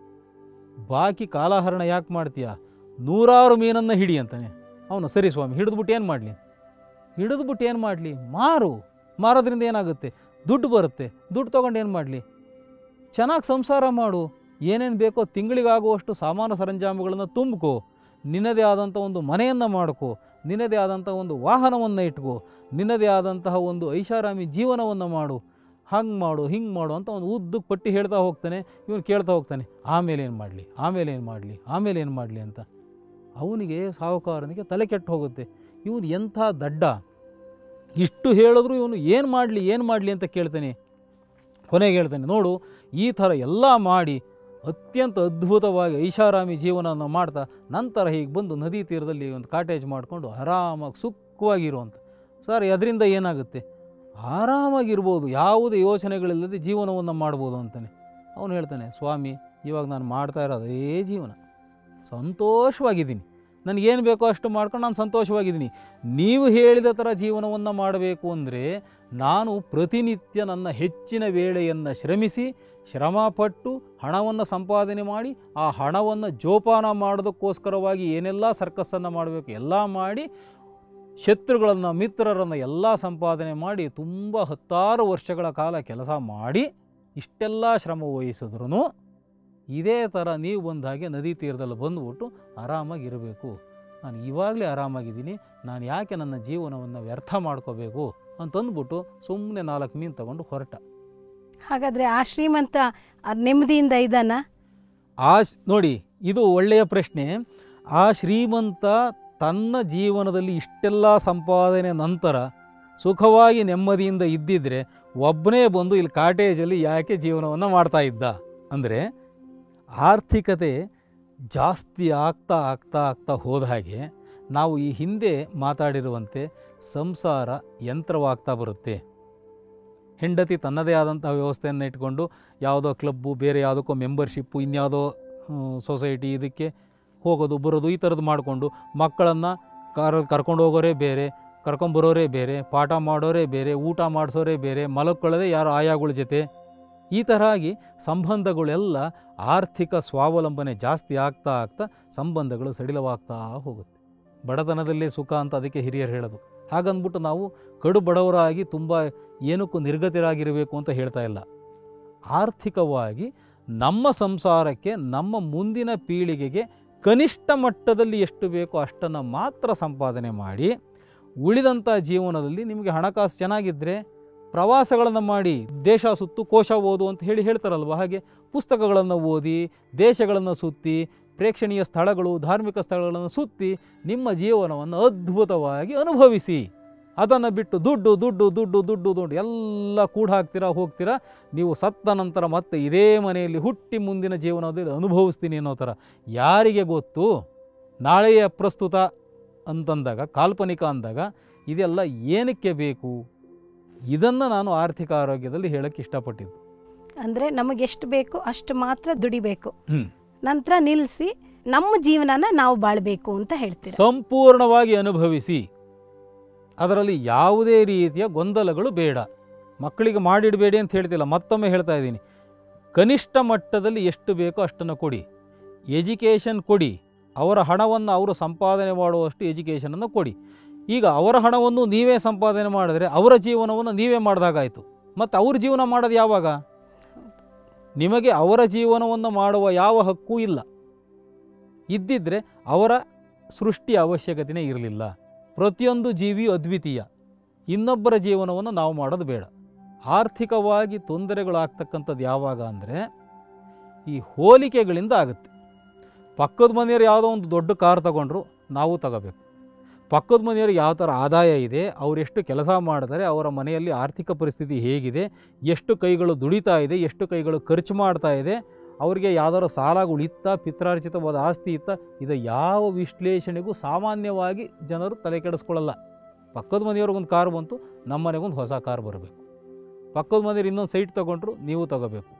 ಬಾಕಿ ಕಾಲಹರಣ ಯಾಕೆ ಮಾಡ್ತೀಯ ನೂರಾರು ಮೀನನ್ನು ಹಿಡಿ ಅಂತಾನೆ ಅವನು ಸರಿ ಸ್ವಾಮಿ ಹಿಡಿದ್ಬಿಟ್ಟು ಏನು ಮಾಡಲಿ ಹಿಡಿದ್ಬಿಟ್ಟು ಏನು ಮಾಡಲಿ ಮಾರು ಮಾರೋದ್ರಿಂದ ಏನಾಗುತ್ತೆ ದುಡ್ಡು ಬರುತ್ತೆ ದುಡ್ಡು ತೊಗೊಂಡು ಏನು ಮಾಡಲಿ ಚೆನ್ನಾಗಿ ಸಂಸಾರ ಮಾಡು ಏನೇನು ಬೇಕೋ ತಿಂಗಳಿಗಾಗುವಷ್ಟು ಸಾಮಾನು ಸರಂಜಾಮುಗಳನ್ನು ತುಂಬಿಕೋ ನಿನ್ನದೇ ಆದಂಥ ಒಂದು ಮನೆಯನ್ನು ಮಾಡ್ಕೋ ನಿನ್ನದೇ ಆದಂಥ ಒಂದು ವಾಹನವನ್ನು ಇಟ್ಕೋ ನಿನ್ನದೇ ಆದಂತಹ ಒಂದು ಐಷಾರಾಮಿ ಜೀವನವನ್ನು ಮಾಡು ಹಂಗೆ ಮಾಡು ಹಿಂಗೆ ಮಾಡು ಅಂತ ಒಂದು ಉದ್ದಕ್ಕೆ ಪಟ್ಟಿ ಹೇಳ್ತಾ ಹೋಗ್ತಾನೆ ಇವನು ಕೇಳ್ತಾ ಹೋಗ್ತಾನೆ ಆಮೇಲೆ ಏನು ಮಾಡಲಿ ಆಮೇಲೆ ಏನು ಮಾಡಲಿ ಆಮೇಲೆ ಏನು ಮಾಡಲಿ ಅಂತ ಅವನಿಗೆ ಸಾಹುಕಾರನಿಗೆ ತಲೆ ಕೆಟ್ಟು ಹೋಗುತ್ತೆ ಇವನು ಎಂಥ ದಡ್ಡ ಇಷ್ಟು ಹೇಳಿದ್ರು ಇವನು ಏನು ಮಾಡಲಿ ಏನು ಮಾಡಲಿ ಅಂತ ಕೇಳ್ತಾನೆ ಕೊನೆಗೆ ಹೇಳ್ತಾನೆ ನೋಡು ಈ ಥರ ಎಲ್ಲ ಮಾಡಿ ಅತ್ಯಂತ ಅದ್ಭುತವಾಗಿ ಐಷಾರಾಮಿ ಜೀವನವನ್ನು ಮಾಡ್ತಾ ನಂತರ ಹೀಗೆ ಬಂದು ನದಿ ತೀರದಲ್ಲಿ ಒಂದು ಕಾಟೇಜ್ ಮಾಡಿಕೊಂಡು ಆರಾಮಾಗಿ ಸುಖವಾಗಿರುವಂಥ ಸರ್ ಅದರಿಂದ ಏನಾಗುತ್ತೆ ಆರಾಮಾಗಿರ್ಬೋದು ಯಾವುದೇ ಯೋಚನೆಗಳಿಲ್ಲದೆ ಜೀವನವನ್ನು ಮಾಡ್ಬೋದು ಅಂತಾನೆ ಅವನು ಹೇಳ್ತಾನೆ ಸ್ವಾಮಿ ಇವಾಗ ನಾನು ಮಾಡ್ತಾ ಇರೋದು ಅದೇ ಜೀವನ ಸಂತೋಷವಾಗಿದ್ದೀನಿ ನನಗೇನು ಬೇಕೋ ಅಷ್ಟು ಮಾಡ್ಕೊಂಡು ನಾನು ಸಂತೋಷವಾಗಿದ್ದೀನಿ ನೀವು ಹೇಳಿದ ಥರ ಜೀವನವನ್ನು ಮಾಡಬೇಕು ಅಂದರೆ ನಾನು ಪ್ರತಿನಿತ್ಯ ನನ್ನ ಹೆಚ್ಚಿನ ವೇಳೆಯನ್ನು ಶ್ರಮಿಸಿ ಶ್ರಮಪಟ್ಟು ಹಣವನ್ನು ಸಂಪಾದನೆ ಮಾಡಿ ಆ ಹಣವನ್ನು ಜೋಪಾನ ಮಾಡೋದಕ್ಕೋಸ್ಕರವಾಗಿ ಏನೆಲ್ಲ ಸರ್ಕಸ್ಸನ್ನು ಮಾಡಬೇಕು ಎಲ್ಲ ಮಾಡಿ ಶತ್ರುಗಳನ್ನು ಮಿತ್ರರನ್ನು ಎಲ್ಲ ಸಂಪಾದನೆ ಮಾಡಿ ತುಂಬ ಹತ್ತಾರು ವರ್ಷಗಳ ಕಾಲ ಕೆಲಸ ಮಾಡಿ ಇಷ್ಟೆಲ್ಲ ಶ್ರಮ ವಹಿಸಿದ್ರೂ ಇದೇ ಥರ ನೀವು ಬಂದ ಹಾಗೆ ನದಿ ತೀರದಲ್ಲಿ ಬಂದುಬಿಟ್ಟು ಆರಾಮಾಗಿರಬೇಕು ನಾನು ಇವಾಗಲೇ ಆರಾಮಾಗಿದ್ದೀನಿ ನಾನು ಯಾಕೆ ನನ್ನ ಜೀವನವನ್ನು ವ್ಯರ್ಥ ಮಾಡ್ಕೋಬೇಕು ಅಂತಂದ್ಬಿಟ್ಟು ಸುಮ್ಮನೆ ನಾಲ್ಕು ಮೀನು ತಗೊಂಡು ಹೊರಟ ಹಾಗಾದ್ರೆ ಆ ಶ್ರೀಮಂತ ಆ ನೆಮ್ಮದಿಯಿಂದ ಇದ್ದಾನ ಆ ಸ್- ನೋಡಿ ಇದು ಒಳ್ಳೆಯ ಪ್ರಶ್ನೆ ಆ ಶ್ರೀಮಂತ ತನ್ನ ಜೀವನದಲ್ಲಿ ಇಷ್ಟೆಲ್ಲ ಸಂಪಾದನೆ ನಂತರ ಸುಖವಾಗಿ ನೆಮ್ಮದಿಯಿಂದ ಇದ್ದಿದ್ರೆ ಒಬ್ಬನೇ ಬಂದು ಇಲ್ಲಿ ಕಾಟೇಜಲ್ಲಿ ಯಾಕೆ ಜೀವನವನ್ನು ಮಾಡ್ತಾ ಇದ್ದ ಅಂದರೆ ಆರ್ಥಿಕತೆ ಜಾಸ್ತಿ ಆಗ್ತಾ ಆಗ್ತಾ ಆಗ್ತಾ ಹೋದ ಹಾಗೆ ನಾವು ಈ ಹಿಂದೆ ಮಾತಾಡಿರುವಂತೆ ಸಂಸಾರ ಯಂತ್ರವಾಗ್ತಾ ಬರುತ್ತೆ ಹೆಂಡತಿ ತನ್ನದೇ ಆದಂತಹ ವ್ಯವಸ್ಥೆಯನ್ನು ಇಟ್ಕೊಂಡು ಯಾವುದೋ ಕ್ಲಬ್ಬು ಬೇರೆ ಯಾವುದಕ್ಕೋ ಮೆಂಬರ್ಶಿಪ್ಪು ಇನ್ಯಾವುದೋ ಸೊಸೈಟಿ ಇದಕ್ಕೆ ಹೋಗೋದು ಬರೋದು ಈ ಥರದ್ದು ಮಾಡಿಕೊಂಡು ಮಕ್ಕಳನ್ನು ಕಾರ ಕರ್ಕೊಂಡು ಹೋಗೋರೇ ಬೇರೆ ಕರ್ಕೊಂಬರೋರೇ ಬೇರೆ ಪಾಠ ಮಾಡೋರೇ ಬೇರೆ ಊಟ ಮಾಡಿಸೋರೇ ಬೇರೆ ಮಲಕ್ಕೊಳ್ಳೋದೇ ಯಾರು ಆಯಾಗಳ ಜೊತೆ ಈ ಥರ ಆಗಿ ಸಂಬಂಧಗಳೆಲ್ಲ ಆರ್ಥಿಕ ಸ್ವಾವಲಂಬನೆ ಜಾಸ್ತಿ ಆಗ್ತಾ ಆಗ್ತಾ ಸಂಬಂಧಗಳು ಸಡಿಲವಾಗ್ತಾ ಹೋಗುತ್ತೆ ಬಡತನದಲ್ಲೇ ಸುಖ ಅಂತ ಅದಕ್ಕೆ ಹಿರಿಯರು ಹೇಳೋದು ಹಾಗಂದ್ಬಿಟ್ಟು ನಾವು ಕಡು ಬಡವರಾಗಿ ತುಂಬ ಏನಕ್ಕೂ ನಿರ್ಗತಿರಾಗಿರಬೇಕು ಅಂತ ಹೇಳ್ತಾ ಇಲ್ಲ ಆರ್ಥಿಕವಾಗಿ ನಮ್ಮ ಸಂಸಾರಕ್ಕೆ ನಮ್ಮ ಮುಂದಿನ ಪೀಳಿಗೆಗೆ ಕನಿಷ್ಠ ಮಟ್ಟದಲ್ಲಿ ಎಷ್ಟು ಬೇಕೋ ಅಷ್ಟನ್ನು ಮಾತ್ರ ಸಂಪಾದನೆ ಮಾಡಿ ಉಳಿದಂಥ ಜೀವನದಲ್ಲಿ ನಿಮಗೆ ಹಣಕಾಸು ಚೆನ್ನಾಗಿದ್ದರೆ ಪ್ರವಾಸಗಳನ್ನು ಮಾಡಿ ದೇಶ ಸುತ್ತು ಕೋಶ ಓದು ಅಂತ ಹೇಳಿ ಹೇಳ್ತಾರಲ್ವ ಹಾಗೆ ಪುಸ್ತಕಗಳನ್ನು ಓದಿ ದೇಶಗಳನ್ನು ಸುತ್ತಿ ಪ್ರೇಕ್ಷಣೀಯ ಸ್ಥಳಗಳು ಧಾರ್ಮಿಕ ಸ್ಥಳಗಳನ್ನು ಸುತ್ತಿ ನಿಮ್ಮ ಜೀವನವನ್ನು ಅದ್ಭುತವಾಗಿ ಅನುಭವಿಸಿ ಅದನ್ನು ಬಿಟ್ಟು ದುಡ್ಡು ದುಡ್ಡು ದುಡ್ಡು ದುಡ್ಡು ದುಡ್ಡು ಎಲ್ಲ ಕೂಡ ಹಾಕ್ತೀರಾ ಹೋಗ್ತೀರಾ ನೀವು ಸತ್ತ ನಂತರ ಮತ್ತೆ ಇದೇ ಮನೆಯಲ್ಲಿ ಹುಟ್ಟಿ ಮುಂದಿನ ಜೀವನದಲ್ಲಿ ಅನುಭವಿಸ್ತೀನಿ ಅನ್ನೋ ಥರ ಯಾರಿಗೆ ಗೊತ್ತು ನಾಳೆಯ ಪ್ರಸ್ತುತ ಅಂತಂದಾಗ ಕಾಲ್ಪನಿಕ ಅಂದಾಗ ಇದೆಲ್ಲ ಏನಕ್ಕೆ ಬೇಕು ಇದನ್ನು ನಾನು ಆರ್ಥಿಕ ಆರೋಗ್ಯದಲ್ಲಿ ಹೇಳಕ್ಕೆ ಇಷ್ಟಪಟ್ಟಿದ್ದು ಅಂದರೆ ನಮಗೆಷ್ಟು ಬೇಕು ಅಷ್ಟು ಮಾತ್ರ ದುಡಿಬೇಕು ಹ್ಮ್. ನಂತರ ನಿಲ್ಲಿಸಿ ನಮ್ಮ ಜೀವನನ ನಾವು ಬಾಳ್ಬೇಕು ಅಂತ ಹೇಳ್ತೀರಾ ಸಂಪೂರ್ಣವಾಗಿ ಅನುಭವಿಸಿ ಅದರಲ್ಲಿ ಯಾವುದೇ ರೀತಿಯ ಗೊಂದಲಗಳು ಬೇಡ ಮಕ್ಕಳಿಗೆ ಮಾಡಿಡಬೇಡಿ ಅಂತ ಹೇಳ್ತಿಲ್ಲ ಮತ್ತೊಮ್ಮೆ ಹೇಳ್ತಾ ಇದ್ದೀನಿ ಕನಿಷ್ಠ ಮಟ್ಟದಲ್ಲಿ ಎಷ್ಟು ಬೇಕೋ ಅಷ್ಟನ್ನು ಕೊಡಿ ಎಜುಕೇಷನ್ ಕೊಡಿ ಅವರ ಹಣವನ್ನು ಅವರು ಸಂಪಾದನೆ ಮಾಡುವಷ್ಟು ಎಜುಕೇಷನನ್ನು ಕೊಡಿ ಈಗ ಅವರ ಹಣವನ್ನು ನೀವೇ ಸಂಪಾದನೆ ಮಾಡಿದ್ರೆ ಅವರ ಜೀವನವನ್ನು ನೀವೇ ಮಾಡಿದಾಗಾಯಿತು ಮತ್ತು ಅವ್ರ ಜೀವನ ಮಾಡೋದು ಯಾವಾಗ ನಿಮಗೆ ಅವರ ಜೀವನವನ್ನು ಮಾಡುವ ಯಾವ ಹಕ್ಕೂ ಇಲ್ಲ ಇದ್ದಿದ್ದರೆ ಅವರ ಸೃಷ್ಟಿಯ ಅವಶ್ಯಕತೆಯೇ ಇರಲಿಲ್ಲ ಪ್ರತಿಯೊಂದು ಜೀವಿಯು ಅದ್ವಿತೀಯ ಇನ್ನೊಬ್ಬರ ಜೀವನವನ್ನು ನಾವು ಮಾಡೋದು ಬೇಡ ಆರ್ಥಿಕವಾಗಿ ತೊಂದರೆಗಳಾಗ್ತಕ್ಕಂಥದ್ದು ಯಾವಾಗ ಅಂದರೆ ಈ ಹೋಲಿಕೆಗಳಿಂದ ಆಗುತ್ತೆ ಪಕ್ಕದ ಮನೆಯವರು ಯಾವುದೋ ಒಂದು ದೊಡ್ಡ ಕಾರ್ ತಗೊಂಡ್ರು ನಾವು ತಗೋಬೇಕು ಪಕ್ಕದ ಮನೆಯವ್ರಿಗೆ ಯಾವ ಥರ ಆದಾಯ ಇದೆ ಅವರೆಷ್ಟು ಕೆಲಸ ಮಾಡ್ತಾರೆ ಅವರ ಮನೆಯಲ್ಲಿ ಆರ್ಥಿಕ ಪರಿಸ್ಥಿತಿ ಹೇಗಿದೆ ಎಷ್ಟು ಕೈಗಳು ದುಡಿತಾ ಇದೆ ಎಷ್ಟು ಕೈಗಳು ಖರ್ಚು ಮಾಡ್ತಾ ಇದೆ ಅವರಿಗೆ ಯಾವ್ದಾದ್ರು ಸಾಲಗಳು ಇತ್ತ ಪಿತ್ರಾರ್ಜಿತವಾದ ಆಸ್ತಿ ಇತ್ತ ಇದು ಯಾವ ವಿಶ್ಲೇಷಣೆಗೂ ಸಾಮಾನ್ಯವಾಗಿ ಜನರು ತಲೆ ಕೆಡಿಸ್ಕೊಳ್ಳಲ್ಲ ಪಕ್ಕದ ಮನೆಯವ್ರಿಗೊಂದು ಕಾರ್ ಬಂತು ನಮ್ಮ ಮನೆಗೊಂದು ಹೊಸ ಕಾರ್ ಬರಬೇಕು ಪಕ್ಕದ ಮನೆಯವ್ರು ಇನ್ನೊಂದು ಸೈಟ್ ತಗೊಂಡ್ರು ನೀವು ತಗೋಬೇಕು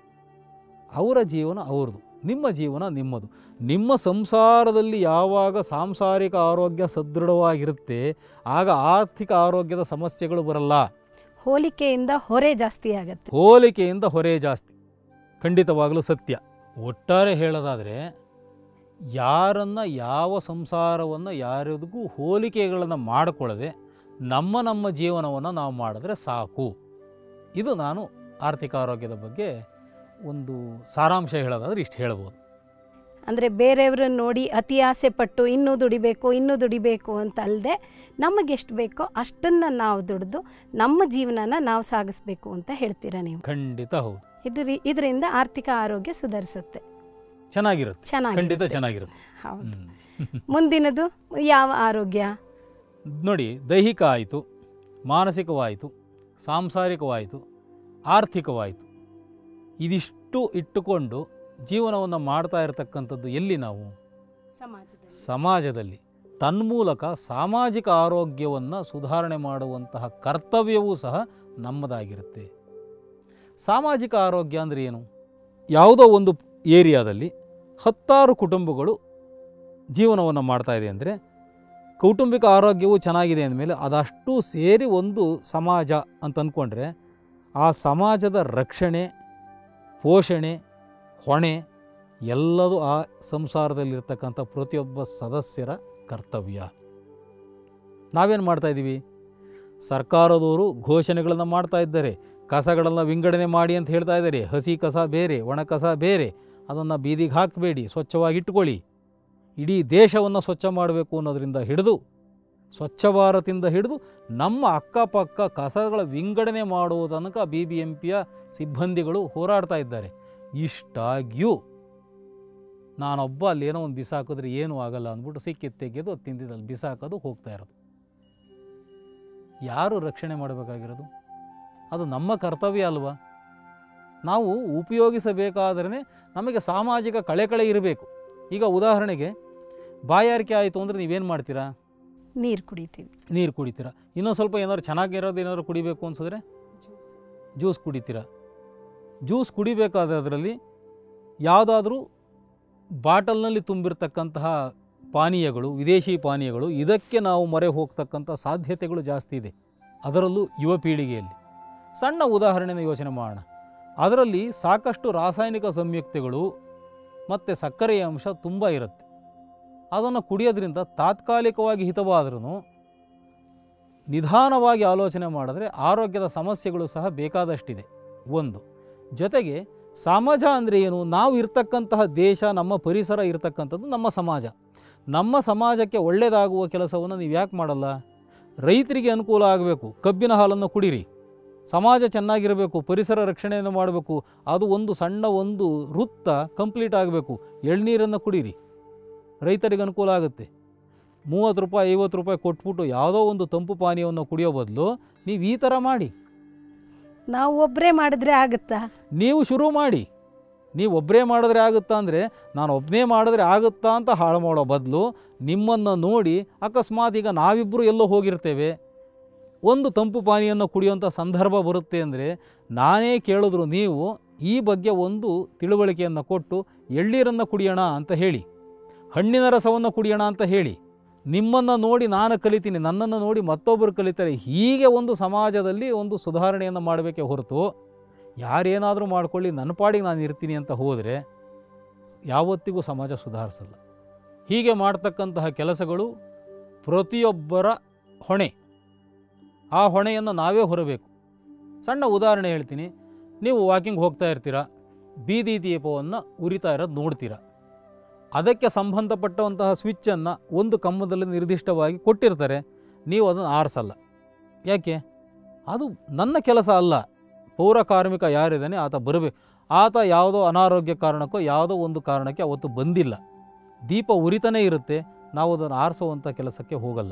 ಅವರ ಜೀವನ ಅವ್ರದ್ದು ನಿಮ್ಮ ಜೀವನ ನಿಮ್ಮದು ನಿಮ್ಮ ಸಂಸಾರದಲ್ಲಿ ಯಾವಾಗ ಸಾಂಸಾರಿಕ ಆರೋಗ್ಯ ಸದೃಢವಾಗಿರುತ್ತೆ ಆಗ ಆರ್ಥಿಕ ಆರೋಗ್ಯದ ಸಮಸ್ಯೆಗಳು ಬರಲ್ಲ ಹೋಲಿಕೆಯಿಂದ ಹೊರೆ ಜಾಸ್ತಿ ಆಗತ್ತೆ ಹೋಲಿಕೆಯಿಂದ ಹೊರೆ ಜಾಸ್ತಿ ಖಂಡಿತವಾಗಲೂ ಸತ್ಯ ಒಟ್ಟಾರೆ ಹೇಳೋದಾದರೆ ಯಾರನ್ನು ಯಾವ ಸಂಸಾರವನ್ನು ಯಾರಿಗೂ ಹೋಲಿಕೆಗಳನ್ನು ಮಾಡಿಕೊಳ್ಳದೆ ನಮ್ಮ ನಮ್ಮ ಜೀವನವನ್ನು ನಾವು ಮಾಡಿದ್ರೆ ಸಾಕು ಇದು ನಾನು ಆರ್ಥಿಕ ಆರೋಗ್ಯದ ಬಗ್ಗೆ ಒಂದು ಸಾರಾಂಶ ಹೇಳೋದಾದ್ರೆ ಇಷ್ಟು ಹೇಳ್ಬೋದು ಅಂದರೆ ಬೇರೆಯವ್ರನ್ನ ನೋಡಿ ಅತಿ ಆಸೆ ಪಟ್ಟು ಇನ್ನೂ ದುಡಿಬೇಕು ಇನ್ನೂ ದುಡಿಬೇಕು ಅಂತ ಅಲ್ಲದೆ ನಮಗೆಷ್ಟು ಬೇಕೋ ಅಷ್ಟನ್ನು ನಾವು ದುಡಿದು ನಮ್ಮ ಜೀವನನ ನಾವು ಸಾಗಿಸ್ಬೇಕು ಅಂತ ಹೇಳ್ತೀರಾ ನೀವು ಖಂಡಿತ ಹೌದು ಇದ್ರ ಇದರಿಂದ ಆರ್ಥಿಕ ಆರೋಗ್ಯ ಸುಧಾರಿಸುತ್ತೆ ಚೆನ್ನಾಗಿರುತ್ತೆ ಖಂಡಿತ ಚೆನ್ನಾಗಿ ಚೆನ್ನಾಗಿರುತ್ತೆ ಹೌದು ಹ್ಮ್. ಮುಂದಿನದು ಯಾವ ಆರೋಗ್ಯ ನೋಡಿ ದೈಹಿಕ ಆಯಿತು ಮಾನಸಿಕವಾಯಿತು ಸಾಂಸಾರಿಕವಾಯಿತು ಆರ್ಥಿಕವಾಯಿತು ಇದಿಷ್ಟು ಇಟ್ಟುಕೊಂಡು ಜೀವನವನ್ನು ಮಾಡ್ತಾ ಇರತಕ್ಕಂಥದ್ದು ಎಲ್ಲಿ ನಾವು ಸಮಾಜದಲ್ಲಿ ತನ್ಮೂಲಕ ಸಾಮಾಜಿಕ ಆರೋಗ್ಯವನ್ನು ಸುಧಾರಣೆ ಮಾಡುವಂತಹ ಕರ್ತವ್ಯವೂ ಸಹ ನಮ್ಮದಾಗಿರುತ್ತೆ ಸಾಮಾಜಿಕ ಆರೋಗ್ಯ ಅಂದರೆ ಏನು ಯಾವುದೋ ಒಂದು ಏರಿಯಾದಲ್ಲಿ ಹತ್ತಾರು ಕುಟುಂಬಗಳು ಜೀವನವನ್ನು ಮಾಡ್ತಾ ಇದೆ ಅಂದರೆ ಕೌಟುಂಬಿಕ ಆರೋಗ್ಯವು ಚೆನ್ನಾಗಿದೆ ಅಂದಮೇಲೆ ಅದಷ್ಟು ಸೇರಿ ಒಂದು ಸಮಾಜ ಅಂತ ಅಂದ್ಕೊಂಡ್ರೆ ಆ ಸಮಾಜದ ರಕ್ಷಣೆ ಪೋಷಣೆ ಹೊಣೆ ಎಲ್ಲದೂ ಆ ಸಂಸಾರದಲ್ಲಿರ್ತಕ್ಕಂಥ ಪ್ರತಿಯೊಬ್ಬ ಸದಸ್ಯರ ಕರ್ತವ್ಯ ನಾವೇನು ಮಾಡ್ತಾ ಇದ್ದೀವಿ ಸರ್ಕಾರದವರು ಘೋಷಣೆಗಳನ್ನು ಮಾಡ್ತಾ ಇದ್ದಾರೆ ಕಸಗಳನ್ನು ವಿಂಗಡಣೆ ಮಾಡಿ ಅಂತ ಹೇಳ್ತಾ ಇದ್ದಾರೆ ಹಸಿ ಕಸ ಬೇರೆ ಒಣ ಕಸ ಬೇರೆ ಅದನ್ನು ಬೀದಿಗೆ ಹಾಕಬೇಡಿ ಸ್ವಚ್ಛವಾಗಿ ಇಟ್ಕೊಳ್ಳಿ ಇಡೀ ದೇಶವನ್ನು ಸ್ವಚ್ಛ ಮಾಡಬೇಕು ಅನ್ನೋದರಿಂದ ಹಿಡಿದು ಸ್ವಚ್ಛ ಭಾರತಿಂದ ಹಿಡಿದು ನಮ್ಮ ಅಕ್ಕಪಕ್ಕ ಕಸಗಳ ವಿಂಗಡಣೆ ಮಾಡುವ ತನಕ ಬಿ ಬಿ ಎಂ ಪಿಯ ಸಿಬ್ಬಂದಿಗಳು ಹೋರಾಡ್ತಾ ಇದ್ದಾರೆ ಇಷ್ಟಾಗಿಯೂ ನಾನೊಬ್ಬ ಅಲ್ಲೇನೋ ಒಂದು ಬಿಸಾಕಿದ್ರೆ ಏನೂ ಆಗಲ್ಲ ಅಂದ್ಬಿಟ್ಟು ಸಿಕ್ಕಿದ್ದು ತೆಗೆದು ಅದು ತಿಂದಿದ್ದಲ್ಲಿ ಬಿಸಾಕೋದು ಹೋಗ್ತಾ ಇರೋದು ಯಾರು ರಕ್ಷಣೆ ಮಾಡಬೇಕಾಗಿರೋದು ಅದು ನಮ್ಮ ಕರ್ತವ್ಯ ಅಲ್ವಾ ನಾವು ಉಪಯೋಗಿಸಬೇಕಾದ್ರೆ ನಮಗೆ ಸಾಮಾಜಿಕ ಕಳೆಕಳೆ ಇರಬೇಕು ಈಗ ಉದಾಹರಣೆಗೆ ಬಾಯಾರಿಕೆ ಆಯಿತು ಅಂದರೆ ನೀವೇನು ಮಾಡ್ತೀರಾ ನೀರು ಕುಡಿತೀವಿ ನೀರು ಕುಡಿತೀರಾ ಇನ್ನೊಂದು ಸ್ವಲ್ಪ ಏನಾದ್ರು ಚೆನ್ನಾಗಿರೋದು ಏನಾದ್ರು ಕುಡಿಬೇಕು ಅನ್ಸಿದ್ರೆ ಜ್ಯೂಸ್ ಕುಡಿತೀರಾ ಜ್ಯೂಸ್ ಕುಡಿಬೇಕಾದ್ರೆ ಅದರಲ್ಲಿ ಯಾವುದಾದ್ರೂ ಬಾಟಲ್ನಲ್ಲಿ ತುಂಬಿರ್ತಕ್ಕಂತಹ ಪಾನೀಯಗಳು ವಿದೇಶಿ ಪಾನೀಯಗಳು ಇದಕ್ಕೆ ನಾವು ಮೊರೆ ಹೋಗ್ತಕ್ಕಂಥ ಸಾಧ್ಯತೆಗಳು ಜಾಸ್ತಿ ಇದೆ ಅದರಲ್ಲೂ ಯುವ ಪೀಳಿಗೆಯಲ್ಲಿ ಸಣ್ಣ ಉದಾಹರಣೆನ ಯೋಚನೆ ಮಾಡೋಣ ಅದರಲ್ಲಿ ಸಾಕಷ್ಟು ರಾಸಾಯನಿಕ ಸಂಯುಕ್ತಗಳು ಮತ್ತು ಸಕ್ಕರೆಯ ಅಂಶ ತುಂಬ ಇರುತ್ತೆ ಅದನ್ನು ಕುಡಿಯೋದ್ರಿಂದ ತಾತ್ಕಾಲಿಕವಾಗಿ ಹಿತವಾದ್ರೂ ನಿಧಾನವಾಗಿ ಆಲೋಚನೆ ಮಾಡಿದ್ರೆ ಆರೋಗ್ಯದ ಸಮಸ್ಯೆಗಳು ಸಹ ಬೇಕಾದಷ್ಟಿದೆ ಒಂದು ಜೊತೆಗೆ ಸಮಾಜ ಅಂದರೆ ಏನು ನಾವು ಇರ್ತಕ್ಕಂತಹ ದೇಶ ನಮ್ಮ ಪರಿಸರ ಇರ್ತಕ್ಕಂಥದ್ದು ನಮ್ಮ ಸಮಾಜ ನಮ್ಮ ಸಮಾಜಕ್ಕೆ ಒಳ್ಳೆಯದಾಗುವ ಕೆಲಸವನ್ನು ನೀವು ಯಾಕೆ ಮಾಡಲ್ಲ ರೈತರಿಗೆ ಅನುಕೂಲ ಆಗಬೇಕು ಕಬ್ಬಿನ ಹಾಲನ್ನು ಕುಡೀರಿ ಸಮಾಜ ಚೆನ್ನಾಗಿರಬೇಕು ಪರಿಸರ ರಕ್ಷಣೆಯನ್ನು ಮಾಡಬೇಕು ಅದು ಒಂದು ಸಣ್ಣ ಒಂದು ವೃತ್ತ ಕಂಪ್ಲೀಟ್ ಆಗಬೇಕು ಎಳ್ನೀರನ್ನು ಕುಡೀರಿ ರೈತರಿಗೆ ಅನುಕೂಲ ಆಗುತ್ತೆ ಮೂವತ್ತು ರೂಪಾಯಿ ಐವತ್ತು ರೂಪಾಯಿ ಕೊಟ್ಬಿಟ್ಟು ಯಾವುದೋ ಒಂದು ತಂಪು ಪಾನೀಯವನ್ನು ಕುಡಿಯೋ ಬದಲು ನೀವು ಈ ಥರ ಮಾಡಿ ನಾವು ಒಬ್ಬರೇ ಮಾಡಿದ್ರೆ ಆಗುತ್ತಾ ನೀವು ಶುರು ಮಾಡಿ ನೀವು ಒಬ್ಬರೇ ಮಾಡಿದ್ರೆ ಆಗುತ್ತಾ ಅಂದರೆ ನಾನು ಒಬ್ಬನೇ ಮಾಡಿದ್ರೆ ಆಗುತ್ತಾ ಅಂತ ಹಾಳು ಮಾಡೋ ಬದಲು ನಿಮ್ಮನ್ನು ನೋಡಿ ಅಕಸ್ಮಾತ್ ಈಗ ನಾವಿಬ್ಬರು ಎಲ್ಲೋ ಹೋಗಿರ್ತೇವೆ ಒಂದು ತಂಪು ಪಾನಿಯನ್ನು ಕುಡಿಯುವಂಥ ಸಂದರ್ಭ ಬರುತ್ತೆ ಅಂದರೆ ನಾನೇ ಕೇಳಿದ್ರು ನೀವು ಈ ಬಗ್ಗೆ ಒಂದು ತಿಳುವಳಿಕೆಯನ್ನು ಕೊಟ್ಟು ಎಳ್ಳೀರನ್ನು ಕುಡಿಯೋಣ ಅಂತ ಹೇಳಿ ಹಣ್ಣಿನ ರಸವನ್ನು ಕುಡಿಯೋಣ ಅಂತ ಹೇಳಿ ನಿಮ್ಮನ್ನು ನೋಡಿ ನಾನು ಕಲಿತೀನಿ ನನ್ನನ್ನು ನೋಡಿ ಮತ್ತೊಬ್ಬರು ಕಲಿತಾರೆ ಹೀಗೆ ಒಂದು ಸಮಾಜದಲ್ಲಿ ಒಂದು ಸುಧಾರಣೆಯನ್ನು ಮಾಡಬೇಕೇ ಹೊರತು ಯಾರೇನಾದರೂ ಮಾಡ್ಕೊಳ್ಳಿ ನನ್ನ ಪಾಡಿಗೆ ನಾನು ಇರ್ತೀನಿ ಅಂತ ಹೋದರೆ ಯಾವತ್ತಿಗೂ ಸಮಾಜ ಸುಧಾರಿಸಲ್ಲ ಹೀಗೆ ಮಾಡ್ತಕ್ಕಂತಹ ಕೆಲಸಗಳು ಪ್ರತಿಯೊಬ್ಬರ ಹೊಣೆ ಆ ಹೊಣೆಯನ್ನು ನಾವೇ ಹೊರಬೇಕು ಸಣ್ಣ ಉದಾಹರಣೆ ಹೇಳ್ತೀನಿ ನೀವು ವಾಕಿಂಗ್ ಹೋಗ್ತಾ ಇರ್ತೀರ ಬೀದಿ ದೀಪವನ್ನು ಉರಿತಾ ಇರೋದು ನೋಡ್ತೀರಾ ಅದಕ್ಕೆ ಸಂಬಂಧಪಟ್ಟಂತಹ ಸ್ವಿಚ್ಚನ್ನು ಒಂದು ಕಂಬದಲ್ಲಿ ನಿರ್ದಿಷ್ಟವಾಗಿ ಕೊಟ್ಟಿರ್ತಾರೆ ನೀವು ಅದನ್ನು ಆರಿಸಲ್ಲ ಯಾಕೆ ಅದು ನನ್ನ ಕೆಲಸ ಅಲ್ಲ ಪೌರ ಕಾರ್ಮಿಕ ಯಾರಿದ್ದಾನೆ ಆತ ಬರಬೇಕು ಆತ ಯಾವುದೋ ಅನಾರೋಗ್ಯ ಕಾರಣಕ್ಕೋ ಯಾವುದೋ ಒಂದು ಕಾರಣಕ್ಕೆ ಅವತ್ತು ಬಂದಿಲ್ಲ ದೀಪ ಉರಿತಾನೇ ಇರುತ್ತೆ ನಾವು ಅದನ್ನು ಆರಿಸುವಂಥ ಕೆಲಸಕ್ಕೆ ಹೋಗಲ್ಲ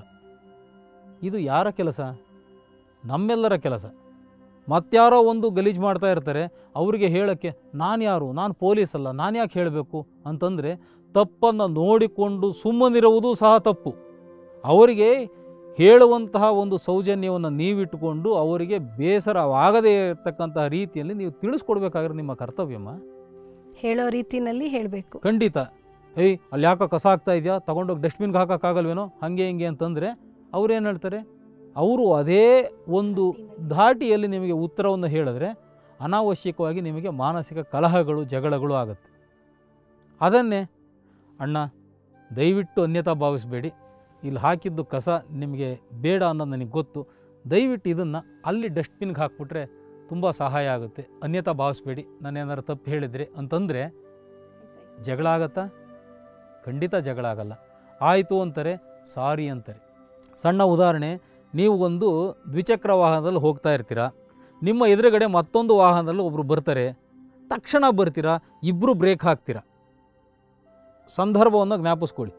ಇದು ಯಾರ ಕೆಲಸ ನಮ್ಮೆಲ್ಲರ ಕೆಲಸ ಮತ್ಯಾರೋ ಒಂದು ಗಲೀಜು ಮಾಡ್ತಾ ಇರ್ತಾರೆ ಅವರಿಗೆ ಹೇಳೋಕ್ಕೆ ನಾನು ಯಾರು ನಾನು ಪೊಲೀಸ್ ಅಲ್ಲ ನಾನು ಯಾಕೆ ಹೇಳಬೇಕು ಅಂತಂದರೆ ತಪ್ಪನ್ನು ನೋಡಿಕೊಂಡು ಸುಮ್ಮನಿರುವುದು ಸಹ ತಪ್ಪು ಅವರಿಗೆ ಹೇಳುವಂತಹ ಒಂದು ಸೌಜನ್ಯವನ್ನು ನೀವಿಟ್ಟುಕೊಂಡು ಅವರಿಗೆ ಬೇಸರವಾಗದೇ ಇರತಕ್ಕಂತಹ ರೀತಿಯಲ್ಲಿ ನೀವು ತಿಳಿಸ್ಕೊಡ್ಬೇಕಾಗಿರೋ ನಿಮ್ಮ ಕರ್ತವ್ಯಮ್ಮ ಹೇಳೋ ರೀತಿನಲ್ಲಿ ಹೇಳಬೇಕು ಖಂಡಿತ ಏಯ್ ಅಲ್ಲಿ ಯಾಕೋ ಕಸ ಆಗ್ತಾ ಇದೆಯಾ ತೊಗೊಂಡೋಗಿ ಡಸ್ಟ್ಬಿನ್ಗೆ ಹಾಕೋಕ್ಕಾಗಲ್ವೇನೋ ಹಾಗೆ ಹಿಂಗೆ ಅಂತಂದರೆ ಅವ್ರೇನು ಹೇಳ್ತಾರೆ ಅವರು ಅದೇ ಒಂದು ಧಾಟಿಯಲ್ಲಿ ನಿಮಗೆ ಉತ್ತರವನ್ನು ಹೇಳಿದ್ರೆ ಅನಾವಶ್ಯಕವಾಗಿ ನಿಮಗೆ ಮಾನಸಿಕ ಕಲಹಗಳು ಜಗಳಗಳು ಆಗುತ್ತೆ ಅದನ್ನೇ ಅಣ್ಣ ದಯವಿಟ್ಟು ಅನ್ಯತಾ ಭಾವಿಸಬೇಡಿ ಇಲ್ಲಿ ಹಾಕಿದ್ದು ಕಸ ನಿಮಗೆ ಬೇಡ ಅನ್ನೋದು ನನಗೆ ಗೊತ್ತು ದಯವಿಟ್ಟು ಇದನ್ನು ಅಲ್ಲಿ ಡಸ್ಟ್ಬಿನ್ಗೆ ಹಾಕ್ಬಿಟ್ರೆ ತುಂಬ ಸಹಾಯ ಆಗುತ್ತೆ ಅನ್ಯತಾ ಭಾವಿಸ್ಬೇಡಿ ನಾನು ಏನಾರು ತಪ್ಪು ಹೇಳಿದರೆ ಅಂತಂದರೆ ಜಗಳ ಆಗತ್ತಾ ಖಂಡಿತ ಜಗಳ ಆಗಲ್ಲ ಆಯಿತು ಅಂತಾರೆ ಸಾರಿ ಅಂತಾರೆ ಸಣ್ಣ ಉದಾಹರಣೆ ನೀವು ಒಂದು ದ್ವಿಚಕ್ರ ವಾಹನದಲ್ಲಿ ಹೋಗ್ತಾ ಇರ್ತೀರಾ ನಿಮ್ಮ ಎದುರುಗಡೆ ಮತ್ತೊಂದು ವಾಹನದಲ್ಲಿ ಒಬ್ಬರು ಬರ್ತಾರೆ ತಕ್ಷಣ ಬರ್ತೀರಾ ಇಬ್ಬರು ಬ್ರೇಕ್ ಹಾಕ್ತೀರಾ ಸಂದರ್ಭವನ್ನು ಜ್ಞಾಪಿಸ್ಕೊಳ್ಳಿ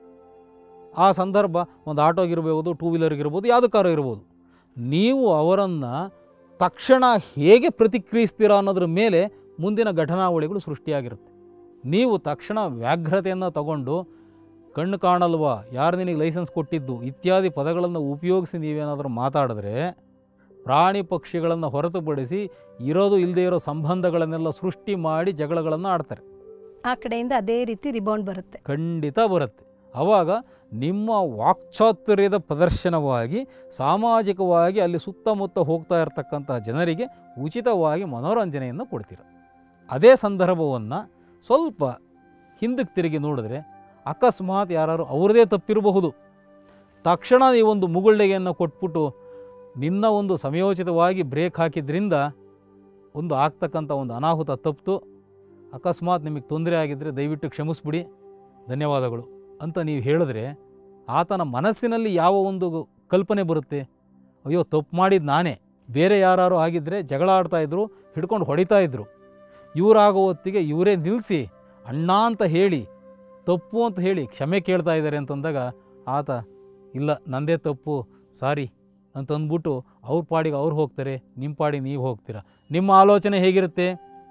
ಆ ಸಂದರ್ಭ ಒಂದು ಆಟೋಗಿರ್ಬೋದು ಟೂ ವೀಲರ್ಗಿರ್ಬೋದು ಯಾವುದೋ ಕಾರು ಇರ್ಬೋದು ನೀವು ಅವರನ್ನು ತಕ್ಷಣ ಹೇಗೆ ಪ್ರತಿಕ್ರಿಯಿಸ್ತೀರಾ ಅನ್ನೋದ್ರ ಮೇಲೆ ಮುಂದಿನ ಘಟನಾವಳಿಗಳು ಸೃಷ್ಟಿಯಾಗಿರುತ್ತೆ ನೀವು ತಕ್ಷಣ ವ್ಯಾಘ್ರತೆಯನ್ನು ತಗೊಂಡು ಕಣ್ಣು ಕಾಣಲ್ವಾ ಯಾರು ನಿನಗೆ ಲೈಸೆನ್ಸ್ ಕೊಟ್ಟಿದ್ದು ಇತ್ಯಾದಿ ಪದಗಳನ್ನು ಉಪಯೋಗಿಸಿ ನೀವೇನಾದರೂ ಮಾತಾಡಿದ್ರೆ ಪ್ರಾಣಿ ಪಕ್ಷಿಗಳನ್ನು ಹೊರತುಪಡಿಸಿ ಇರೋದು ಇಲ್ಲದೆ ಇರೋ ಸಂಬಂಧಗಳನ್ನೆಲ್ಲ ಸೃಷ್ಟಿ ಮಾಡಿ ಜಗಳಗಳನ್ನು ಆಡ್ತಾರೆ ಆ ಕಡೆಯಿಂದ ಅದೇ ರೀತಿ ರಿಬೌಂಡ್ ಬರುತ್ತೆ ಖಂಡಿತ ಬರುತ್ತೆ ಆವಾಗ ನಿಮ್ಮ ವಾಕ್ಚಾತುರ್ಯದ ಪ್ರದರ್ಶನವಾಗಿ ಸಾಮಾಜಿಕವಾಗಿ ಅಲ್ಲಿ ಸುತ್ತಮುತ್ತ ಹೋಗ್ತಾ ಇರತಕ್ಕಂಥ ಜನರಿಗೆ ಉಚಿತವಾಗಿ ಮನೋರಂಜನೆಯನ್ನು ಕೊಡ್ತೀರ ಅದೇ ಸಂದರ್ಭವನ್ನು ಸ್ವಲ್ಪ ಹಿಂದಕ್ಕೆ ತಿರುಗಿ ನೋಡಿದ್ರೆ ಅಕಸ್ಮಾತ್ ಯಾರು ಅವ್ರದೇ ತಪ್ಪಿರಬಹುದು ತಕ್ಷಣ ನೀವೊಂದು ಮುಗುಳ್ಳೆಗೆಯನ್ನು ಕೊಟ್ಬಿಟ್ಟು ನಿನ್ನ ಒಂದು ಸಮಯೋಚಿತವಾಗಿ ಬ್ರೇಕ್ ಹಾಕಿದ್ರಿಂದ ಒಂದು ಆಗ್ತಕ್ಕಂಥ ಒಂದು ಅನಾಹುತ ತಪ್ಪಿತು ಅಕಸ್ಮಾತ್ ನಿಮಗೆ ತೊಂದರೆ ಆಗಿದ್ದರೆ ದಯವಿಟ್ಟು ಕ್ಷಮಿಸ್ಬಿಡಿ ಧನ್ಯವಾದಗಳು ಅಂತ ನೀವು ಹೇಳಿದ್ರೆ ಆತನ ಮನಸ್ಸಿನಲ್ಲಿ ಯಾವ ಒಂದು ಕಲ್ಪನೆ ಬರುತ್ತೆ ಅಯ್ಯೋ ತಪ್ಪು ಮಾಡಿದ್ದು ನಾನೇ ಬೇರೆ ಯಾರು ಆಗಿದ್ದರೆ ಜಗಳ ಆಡ್ತಾಯಿದ್ರು ಹಿಡ್ಕೊಂಡು ಹೊಡಿತಾ ಇದ್ರು ಇವರಾಗೋ ಹೊತ್ತಿಗೆ ಇವರೇ ನಿಲ್ಲಿಸಿ ಅಣ್ಣ ಅಂತ ಹೇಳಿ ತಪ್ಪು ಅಂತ ಹೇಳಿ ಕ್ಷಮೆ ಕೇಳ್ತಾ ಇದ್ದಾರೆ ಅಂತಂದಾಗ ಆತ ಇಲ್ಲ ನಂದೇ ತಪ್ಪು ಸಾರಿ ಅಂತ ಅಂದ್ಬಿಟ್ಟು ಅವ್ರ ಪಾಡಿಗೆ ಅವ್ರು ಹೋಗ್ತಾರೆ ನಿಮ್ಮ ಪಾಡಿಗೆ ನೀವು ಹೋಗ್ತೀರ ನಿಮ್ಮ ಆಲೋಚನೆ ಹೇಗಿರುತ್ತೆ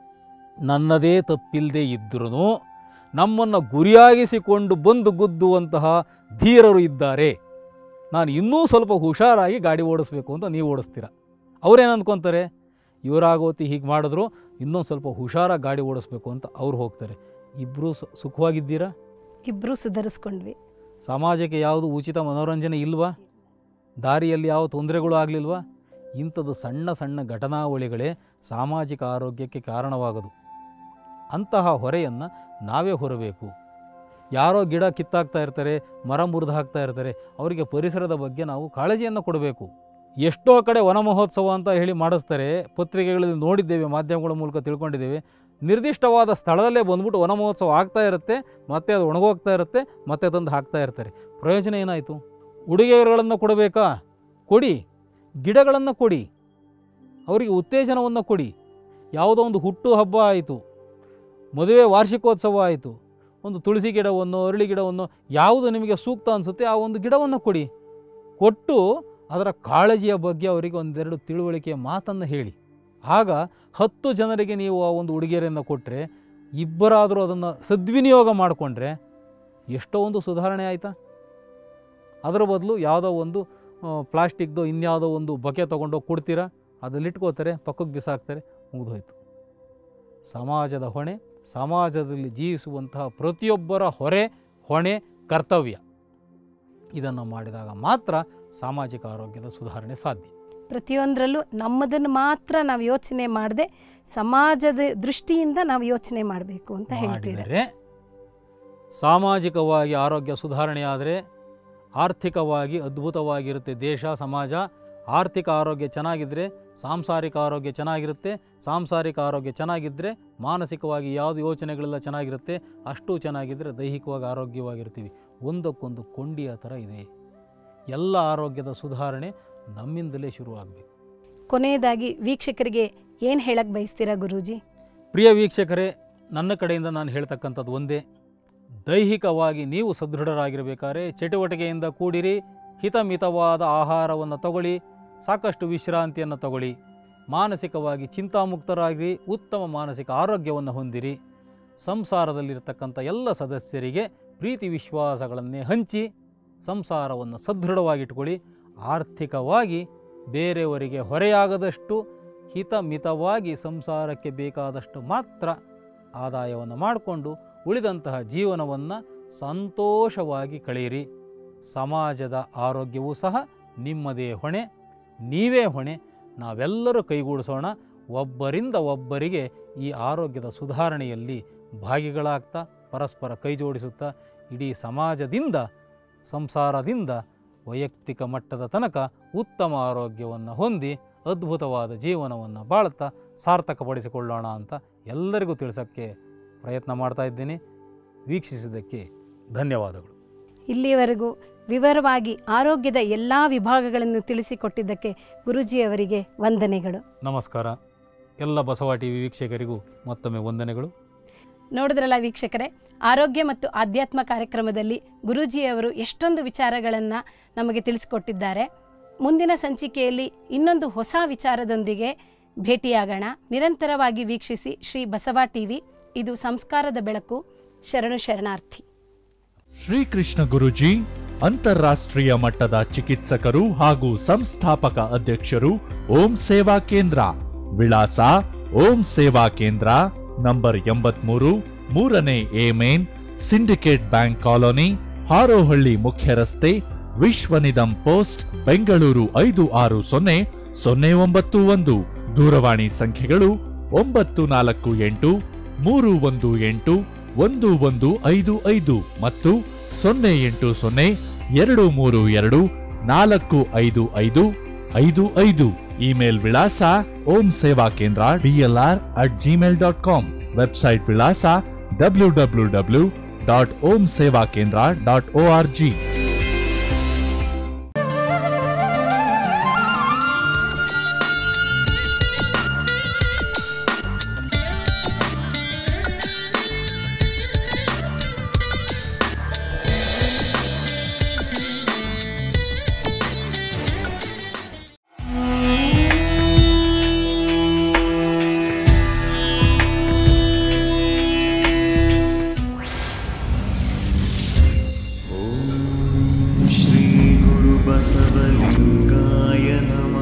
ನನ್ನದೇ ತಪ್ಪಿಲ್ಲದೆ ಇದ್ದರೂ ನಮ್ಮನ್ನು ಗುರಿಯಾಗಿಸಿಕೊಂಡು ಬಂದು ಗುದ್ದುವಂತಹ ಧೀರರು ಇದ್ದಾರೆ ನಾನು ಇನ್ನೂ ಸ್ವಲ್ಪ ಹುಷಾರಾಗಿ ಗಾಡಿ ಓಡಿಸ್ಬೇಕು ಅಂತ ನೀವು ಓಡಿಸ್ತೀರ ಅವ್ರೇನು ಅಂದ್ಕೊತಾರೆ ಇವರಾಗೋತಿ ಹೀಗೆ ಮಾಡಿದ್ರು ಇನ್ನೊಂದು ಸ್ವಲ್ಪ ಹುಷಾರಾಗಿ ಗಾಡಿ ಓಡಿಸ್ಬೇಕು ಅಂತ ಅವ್ರು ಹೋಗ್ತಾರೆ ಇಬ್ಬರೂ ಸುಖವಾಗಿದ್ದೀರಾ ಇಬ್ಬರೂ ಸುಧಾರಿಸ್ಕೊಂಡ್ವಿ ಸಮಾಜಕ್ಕೆ ಯಾವುದು ಉಚಿತ ಮನೋರಂಜನೆ ಇಲ್ವಾ ದಾರಿಯಲ್ಲಿ ಯಾವ ತೊಂದರೆಗಳು ಆಗಲಿಲ್ವಾ ಇಂಥದ್ದು ಸಣ್ಣ ಸಣ್ಣ ಘಟನಾವಳಿಗಳೇ ಸಾಮಾಜಿಕ ಆರೋಗ್ಯಕ್ಕೆ ಕಾರಣವಾಗೋದು ಅಂತಹ ಹೊರೆಯನ್ನು ನಾವೇ ಹೊರಬೇಕು ಯಾರೋ ಗಿಡ ಕಿತ್ತಾಕ್ತಾ ಇರ್ತಾರೆ ಮರ ಮುರಿದು ಹಾಕ್ತಾ ಇರ್ತಾರೆ ಅವರಿಗೆ ಪರಿಸರದ ಬಗ್ಗೆ ನಾವು ಕಾಳಜಿಯನ್ನು ಕೊಡಬೇಕು ಎಷ್ಟೋ ಕಡೆ ವನ ಮಹೋತ್ಸವ ಅಂತ ಹೇಳಿ ಮಾಡಿಸ್ತಾರೆ ಪತ್ರಿಕೆಗಳಲ್ಲಿ ನೋಡಿದ್ದೇವೆ ಮಾಧ್ಯಮಗಳ ಮೂಲಕ ತಿಳ್ಕೊಂಡಿದ್ದೇವೆ ನಿರ್ದಿಷ್ಟವಾದ ಸ್ಥಳದಲ್ಲೇ ಬಂದ್ಬಿಟ್ಟು ವನ ಮಹೋತ್ಸವ ಆಗ್ತಾ ಇರುತ್ತೆ ಮತ್ತೆ ಅದು ಒಣಗೋಗ್ತಾ ಇರುತ್ತೆ ಮತ್ತೆ ತಂದು ಹಾಕ್ತಾ ಇರ್ತಾರೆ ಪ್ರಯೋಜನ ಏನಾಯಿತು ಉಡುಗೊರೆಗಳನ್ನು ಕೊಡಬೇಕಾ ಕೊಡಿ ಗಿಡಗಳನ್ನು ಕೊಡಿ ಅವರಿಗೆ ಉತ್ತೇಜನವನ್ನು ಕೊಡಿ ಯಾವುದೋ ಒಂದು ಹುಟ್ಟು ಹಬ್ಬ ಆಯಿತು ಮದುವೆ ವಾರ್ಷಿಕೋತ್ಸವ ಆಯಿತು ಒಂದು ತುಳಸಿ ಗಿಡವನ್ನು ಅರಳಿ ಗಿಡವನ್ನು ಯಾವುದು ನಿಮಗೆ ಸೂಕ್ತ ಅನಿಸುತ್ತೆ ಆ ಒಂದು ಗಿಡವನ್ನು ಕೊಡಿ ಕೊಟ್ಟು ಅದರ ಕಾಳಜಿಯ ಬಗ್ಗೆ ಅವರಿಗೆ ಒಂದೆರಡು ತಿಳುವಳಿಕೆಯ ಮಾತನ್ನು ಹೇಳಿ ಆಗ ಹತ್ತು ಜನರಿಗೆ ನೀವು ಆ ಒಂದು ಉಡುಗೊರೆಯನ್ನು ಕೊಟ್ಟರೆ ಇಬ್ಬರಾದರೂ ಅದನ್ನು ಸದ್ವಿನಿಯೋಗ ಮಾಡಿಕೊಂಡ್ರೆ ಎಷ್ಟೋ ಒಂದು ಸುಧಾರಣೆ ಆಯಿತಾ ಅದರ ಬದಲು ಯಾವುದೋ ಒಂದು ಪ್ಲಾಸ್ಟಿಕ್ದು ಇನ್ಯಾವುದೋ ಒಂದು ಬಕೆ ತೊಗೊಂಡೋಗಿ ಕೊಡ್ತೀರಾ ಅದಲ್ಲಿಟ್ಕೋತಾರೆ ಪಕ್ಕಕ್ಕೆ ಬಿಸಾಕ್ತಾರೆ ಮುಗಿದೋಯ್ತು ಸಮಾಜದ ಹೊಣೆ ಸಮಾಜದಲ್ಲಿ ಜೀವಿಸುವಂತಹ ಪ್ರತಿಯೊಬ್ಬರ ಹೊರೆ ಹೊಣೆ ಕರ್ತವ್ಯ ಇದನ್ನು ಮಾಡಿದಾಗ ಮಾತ್ರ ಸಾಮಾಜಿಕ ಆರೋಗ್ಯದ ಸುಧಾರಣೆ ಸಾಧ್ಯ ಪ್ರತಿಯೊಂದರಲ್ಲೂ ನಮ್ಮದನ್ನು ಮಾತ್ರ ನಾವು ಯೋಚನೆ ಮಾಡದೆ ಸಮಾಜದ ದೃಷ್ಟಿಯಿಂದ ನಾವು ಯೋಚನೆ ಮಾಡಬೇಕು ಅಂತ ಹೇಳ್ತೀರಾ ಮಾಡಿದರೆ ಸಾಮಾಜಿಕವಾಗಿ ಆರೋಗ್ಯ ಸುಧಾರಣೆ ಆದರೆ ಆರ್ಥಿಕವಾಗಿ ಅದ್ಭುತವಾಗಿರುತ್ತೆ ದೇಶ ಸಮಾಜ ಆರ್ಥಿಕ ಆರೋಗ್ಯ ಚೆನ್ನಾಗಿದ್ದರೆ ಸಾಂಸಾರಿಕ ಆರೋಗ್ಯ ಚೆನ್ನಾಗಿರುತ್ತೆ ಸಾಂಸಾರಿಕ ಆರೋಗ್ಯ ಚೆನ್ನಾಗಿದ್ದರೆ ಮಾನಸಿಕವಾಗಿ ಯಾವುದು ಯೋಚನೆಗಳೆಲ್ಲ ಚೆನ್ನಾಗಿರುತ್ತೆ ಅಷ್ಟು ಚೆನ್ನಾಗಿದ್ದರೆ ದೈಹಿಕವಾಗಿ ಆರೋಗ್ಯವಾಗಿರ್ತೀವಿ ಒಂದಕ್ಕೊಂದು ಕೊಂಡಿಯ ಥರ ಇದೆ ಎಲ್ಲ ಆರೋಗ್ಯದ ಸುಧಾರಣೆ ನಮ್ಮಿಂದಲೇ ಶುರುವಾಗಬೇಕು ಕೊನೆಯದಾಗಿ ವೀಕ್ಷಕರಿಗೆ ಏನು ಹೇಳಕ್ಕೆ ಬಯಸ್ತೀರಾ ಗುರೂಜಿ ಪ್ರಿಯ ವೀಕ್ಷಕರೇ ನನ್ನ ಕಡೆಯಿಂದ ನಾನು ಹೇಳ್ತಕ್ಕಂಥದ್ದು ಒಂದೇ ದೈಹಿಕವಾಗಿ ನೀವು ಸದೃಢರಾಗಿರಬೇಕಾದ್ರೆ ಚಟುವಟಿಕೆಯಿಂದ ಕೂಡಿರಿ ಹಿತಮಿತವಾದ ಆಹಾರವನ್ನು ತಗೊಳ್ಳಿ ಸಾಕಷ್ಟು ವಿಶ್ರಾಂತಿಯನ್ನು ತಗೊಳ್ಳಿ ಮಾನಸಿಕವಾಗಿ ಚಿಂತಾಮುಕ್ತರಾಗಿರಿ ಉತ್ತಮ ಮಾನಸಿಕ ಆರೋಗ್ಯವನ್ನು ಹೊಂದಿರಿ ಸಂಸಾರದಲ್ಲಿರ್ತಕ್ಕಂಥ ಎಲ್ಲ ಸದಸ್ಯರಿಗೆ ಪ್ರೀತಿ ವಿಶ್ವಾಸಗಳನ್ನೇ ಹಂಚಿ ಸಂಸಾರವನ್ನು ಸದೃಢವಾಗಿಟ್ಕೊಳ್ಳಿ ಆರ್ಥಿಕವಾಗಿ ಬೇರೆಯವರಿಗೆ ಹೊರೆಯಾಗದಷ್ಟು ಹಿತಮಿತವಾಗಿ ಸಂಸಾರಕ್ಕೆ ಬೇಕಾದಷ್ಟು ಮಾತ್ರ ಆದಾಯವನ್ನು ಮಾಡಿಕೊಂಡು ಉಳಿದಂತಹ ಜೀವನವನ್ನು ಸಂತೋಷವಾಗಿ ಕಳೆಯಿರಿ ಸಮಾಜದ ಆರೋಗ್ಯವೂ ಸಹ ನಿಮ್ಮದೇ ಹೊಣೆ ನೀವೇ ಹೊಣೆ ನಾವೆಲ್ಲರೂ ಕೈಗೂಡಿಸೋಣ ಒಬ್ಬರಿಂದ ಒಬ್ಬರಿಗೆ ಈ ಆರೋಗ್ಯದ ಸುಧಾರಣೆಯಲ್ಲಿ ಭಾಗಿಗಳಾಗ್ತಾ ಪರಸ್ಪರ ಕೈ ಜೋಡಿಸುತ್ತಾ ಇಡೀ ಸಮಾಜದಿಂದ ಸಂಸಾರದಿಂದ ವೈಯಕ್ತಿಕ ಮಟ್ಟದ ತನಕ ಉತ್ತಮ ಆರೋಗ್ಯವನ್ನು ಹೊಂದಿ ಅದ್ಭುತವಾದ ಜೀವನವನ್ನು ಬಾಳುತ್ತಾ ಸಾರ್ಥಕಪಡಿಸಿಕೊಳ್ಳೋಣ ಅಂತ ಎಲ್ಲರಿಗೂ ತಿಳಿಸೋಕ್ಕೆ ಪ್ರಯತ್ನ ಮಾಡ್ತಾ ಇದ್ದೀನಿ ವೀಕ್ಷಿಸಿದ್ದಕ್ಕೆ ಧನ್ಯವಾದಗಳು ಇಲ್ಲಿಯವರೆಗೂ ವಿವರವಾಗಿ ಆರೋಗ್ಯದ ಎಲ್ಲ ವಿಭಾಗಗಳನ್ನು ತಿಳಿಸಿಕೊಟ್ಟಿದ್ದಕ್ಕೆ ಗುರೂಜಿಯವರಿಗೆ ವಂದನೆಗಳು ನಮಸ್ಕಾರ ಎಲ್ಲ ಬಸವ ಟಿ ವಿ ವೀಕ್ಷಕರಿಗೂ ಮತ್ತೊಮ್ಮೆ ವಂದನೆಗಳು ನೋಡಿದ್ರಲ್ಲ ವೀಕ್ಷಕರೇ ಆರೋಗ್ಯ ಮತ್ತು ಆಧ್ಯಾತ್ಮ ಕಾರ್ಯಕ್ರಮದಲ್ಲಿ ಗುರೂಜಿಯವರು ಎಷ್ಟೊಂದು ವಿಚಾರಗಳನ್ನು ನಮಗೆ ತಿಳಿಸಿಕೊಟ್ಟಿದ್ದಾರೆ ಮುಂದಿನ ಸಂಚಿಕೆಯಲ್ಲಿ ಇನ್ನೊಂದು ಹೊಸ ವಿಚಾರದೊಂದಿಗೆ ಭೇಟಿಯಾಗೋಣ ನಿರಂತರವಾಗಿ ವೀಕ್ಷಿಸಿ ಶ್ರೀ ಬಸವ ಟಿವಿ ಇದು ಸಂಸ್ಕಾರದ ಬೆಳಕು ಶರಣು ಶರಣಾರ್ಥಿ ಶ್ರೀಕೃಷ್ಣ ಗುರುಜಿ ಅಂತಾರಾಷ್ಟ್ರೀಯ ಮಟ್ಟದ ಚಿಕಿತ್ಸಕರು ಹಾಗೂ ಸಂಸ್ಥಾಪಕ ಅಧ್ಯಕ್ಷರು ಓಂ ಸೇವಾ ಕೇಂದ್ರ ವಿಳಾಸ ಓಂ ಸೇವಾ ಕೇಂದ್ರ ನಂಬರ್ ಎಂಬತ್ಮೂರು ಮೂರನೇ A main Syndicate bank colony Harohalli ಮುಖ್ಯ ರಸ್ತೆ ವಿಶ್ವನಿಧಂ ಪೋಸ್ಟ್ ಬೆಂಗಳೂರು ಐದು ಆರು ಸೊನ್ನೆ ಸೊನ್ನೆ ಒಂಬತ್ತು ಒಂದು ದೂರವಾಣಿ ಸಂಖ್ಯೆಗಳು ಒಂಬತ್ತು ನಾಲ್ಕು ಎಂಟು ಮೂರು ಒಂದು ಎಂಟು ಒಂದು ಒಂದು ಐದು ಐದು ಮತ್ತು ಸೊನ್ನೆ ಎಂಟು ಸೊನ್ನೆ ಎರಡು ಮೂರು ಎರಡು ನಾಲ್ಕು ಐದು ಐದು ಐದು ಐದು ಇಮೇಲ್ ವಿಳಾಸ Om Seva Kendra DLR at Gmail dot com website ವಿಳಾಸ W W W dot Om Seva Kendra dot O R G श्रीगुरुबसवलिङ्गाय नमः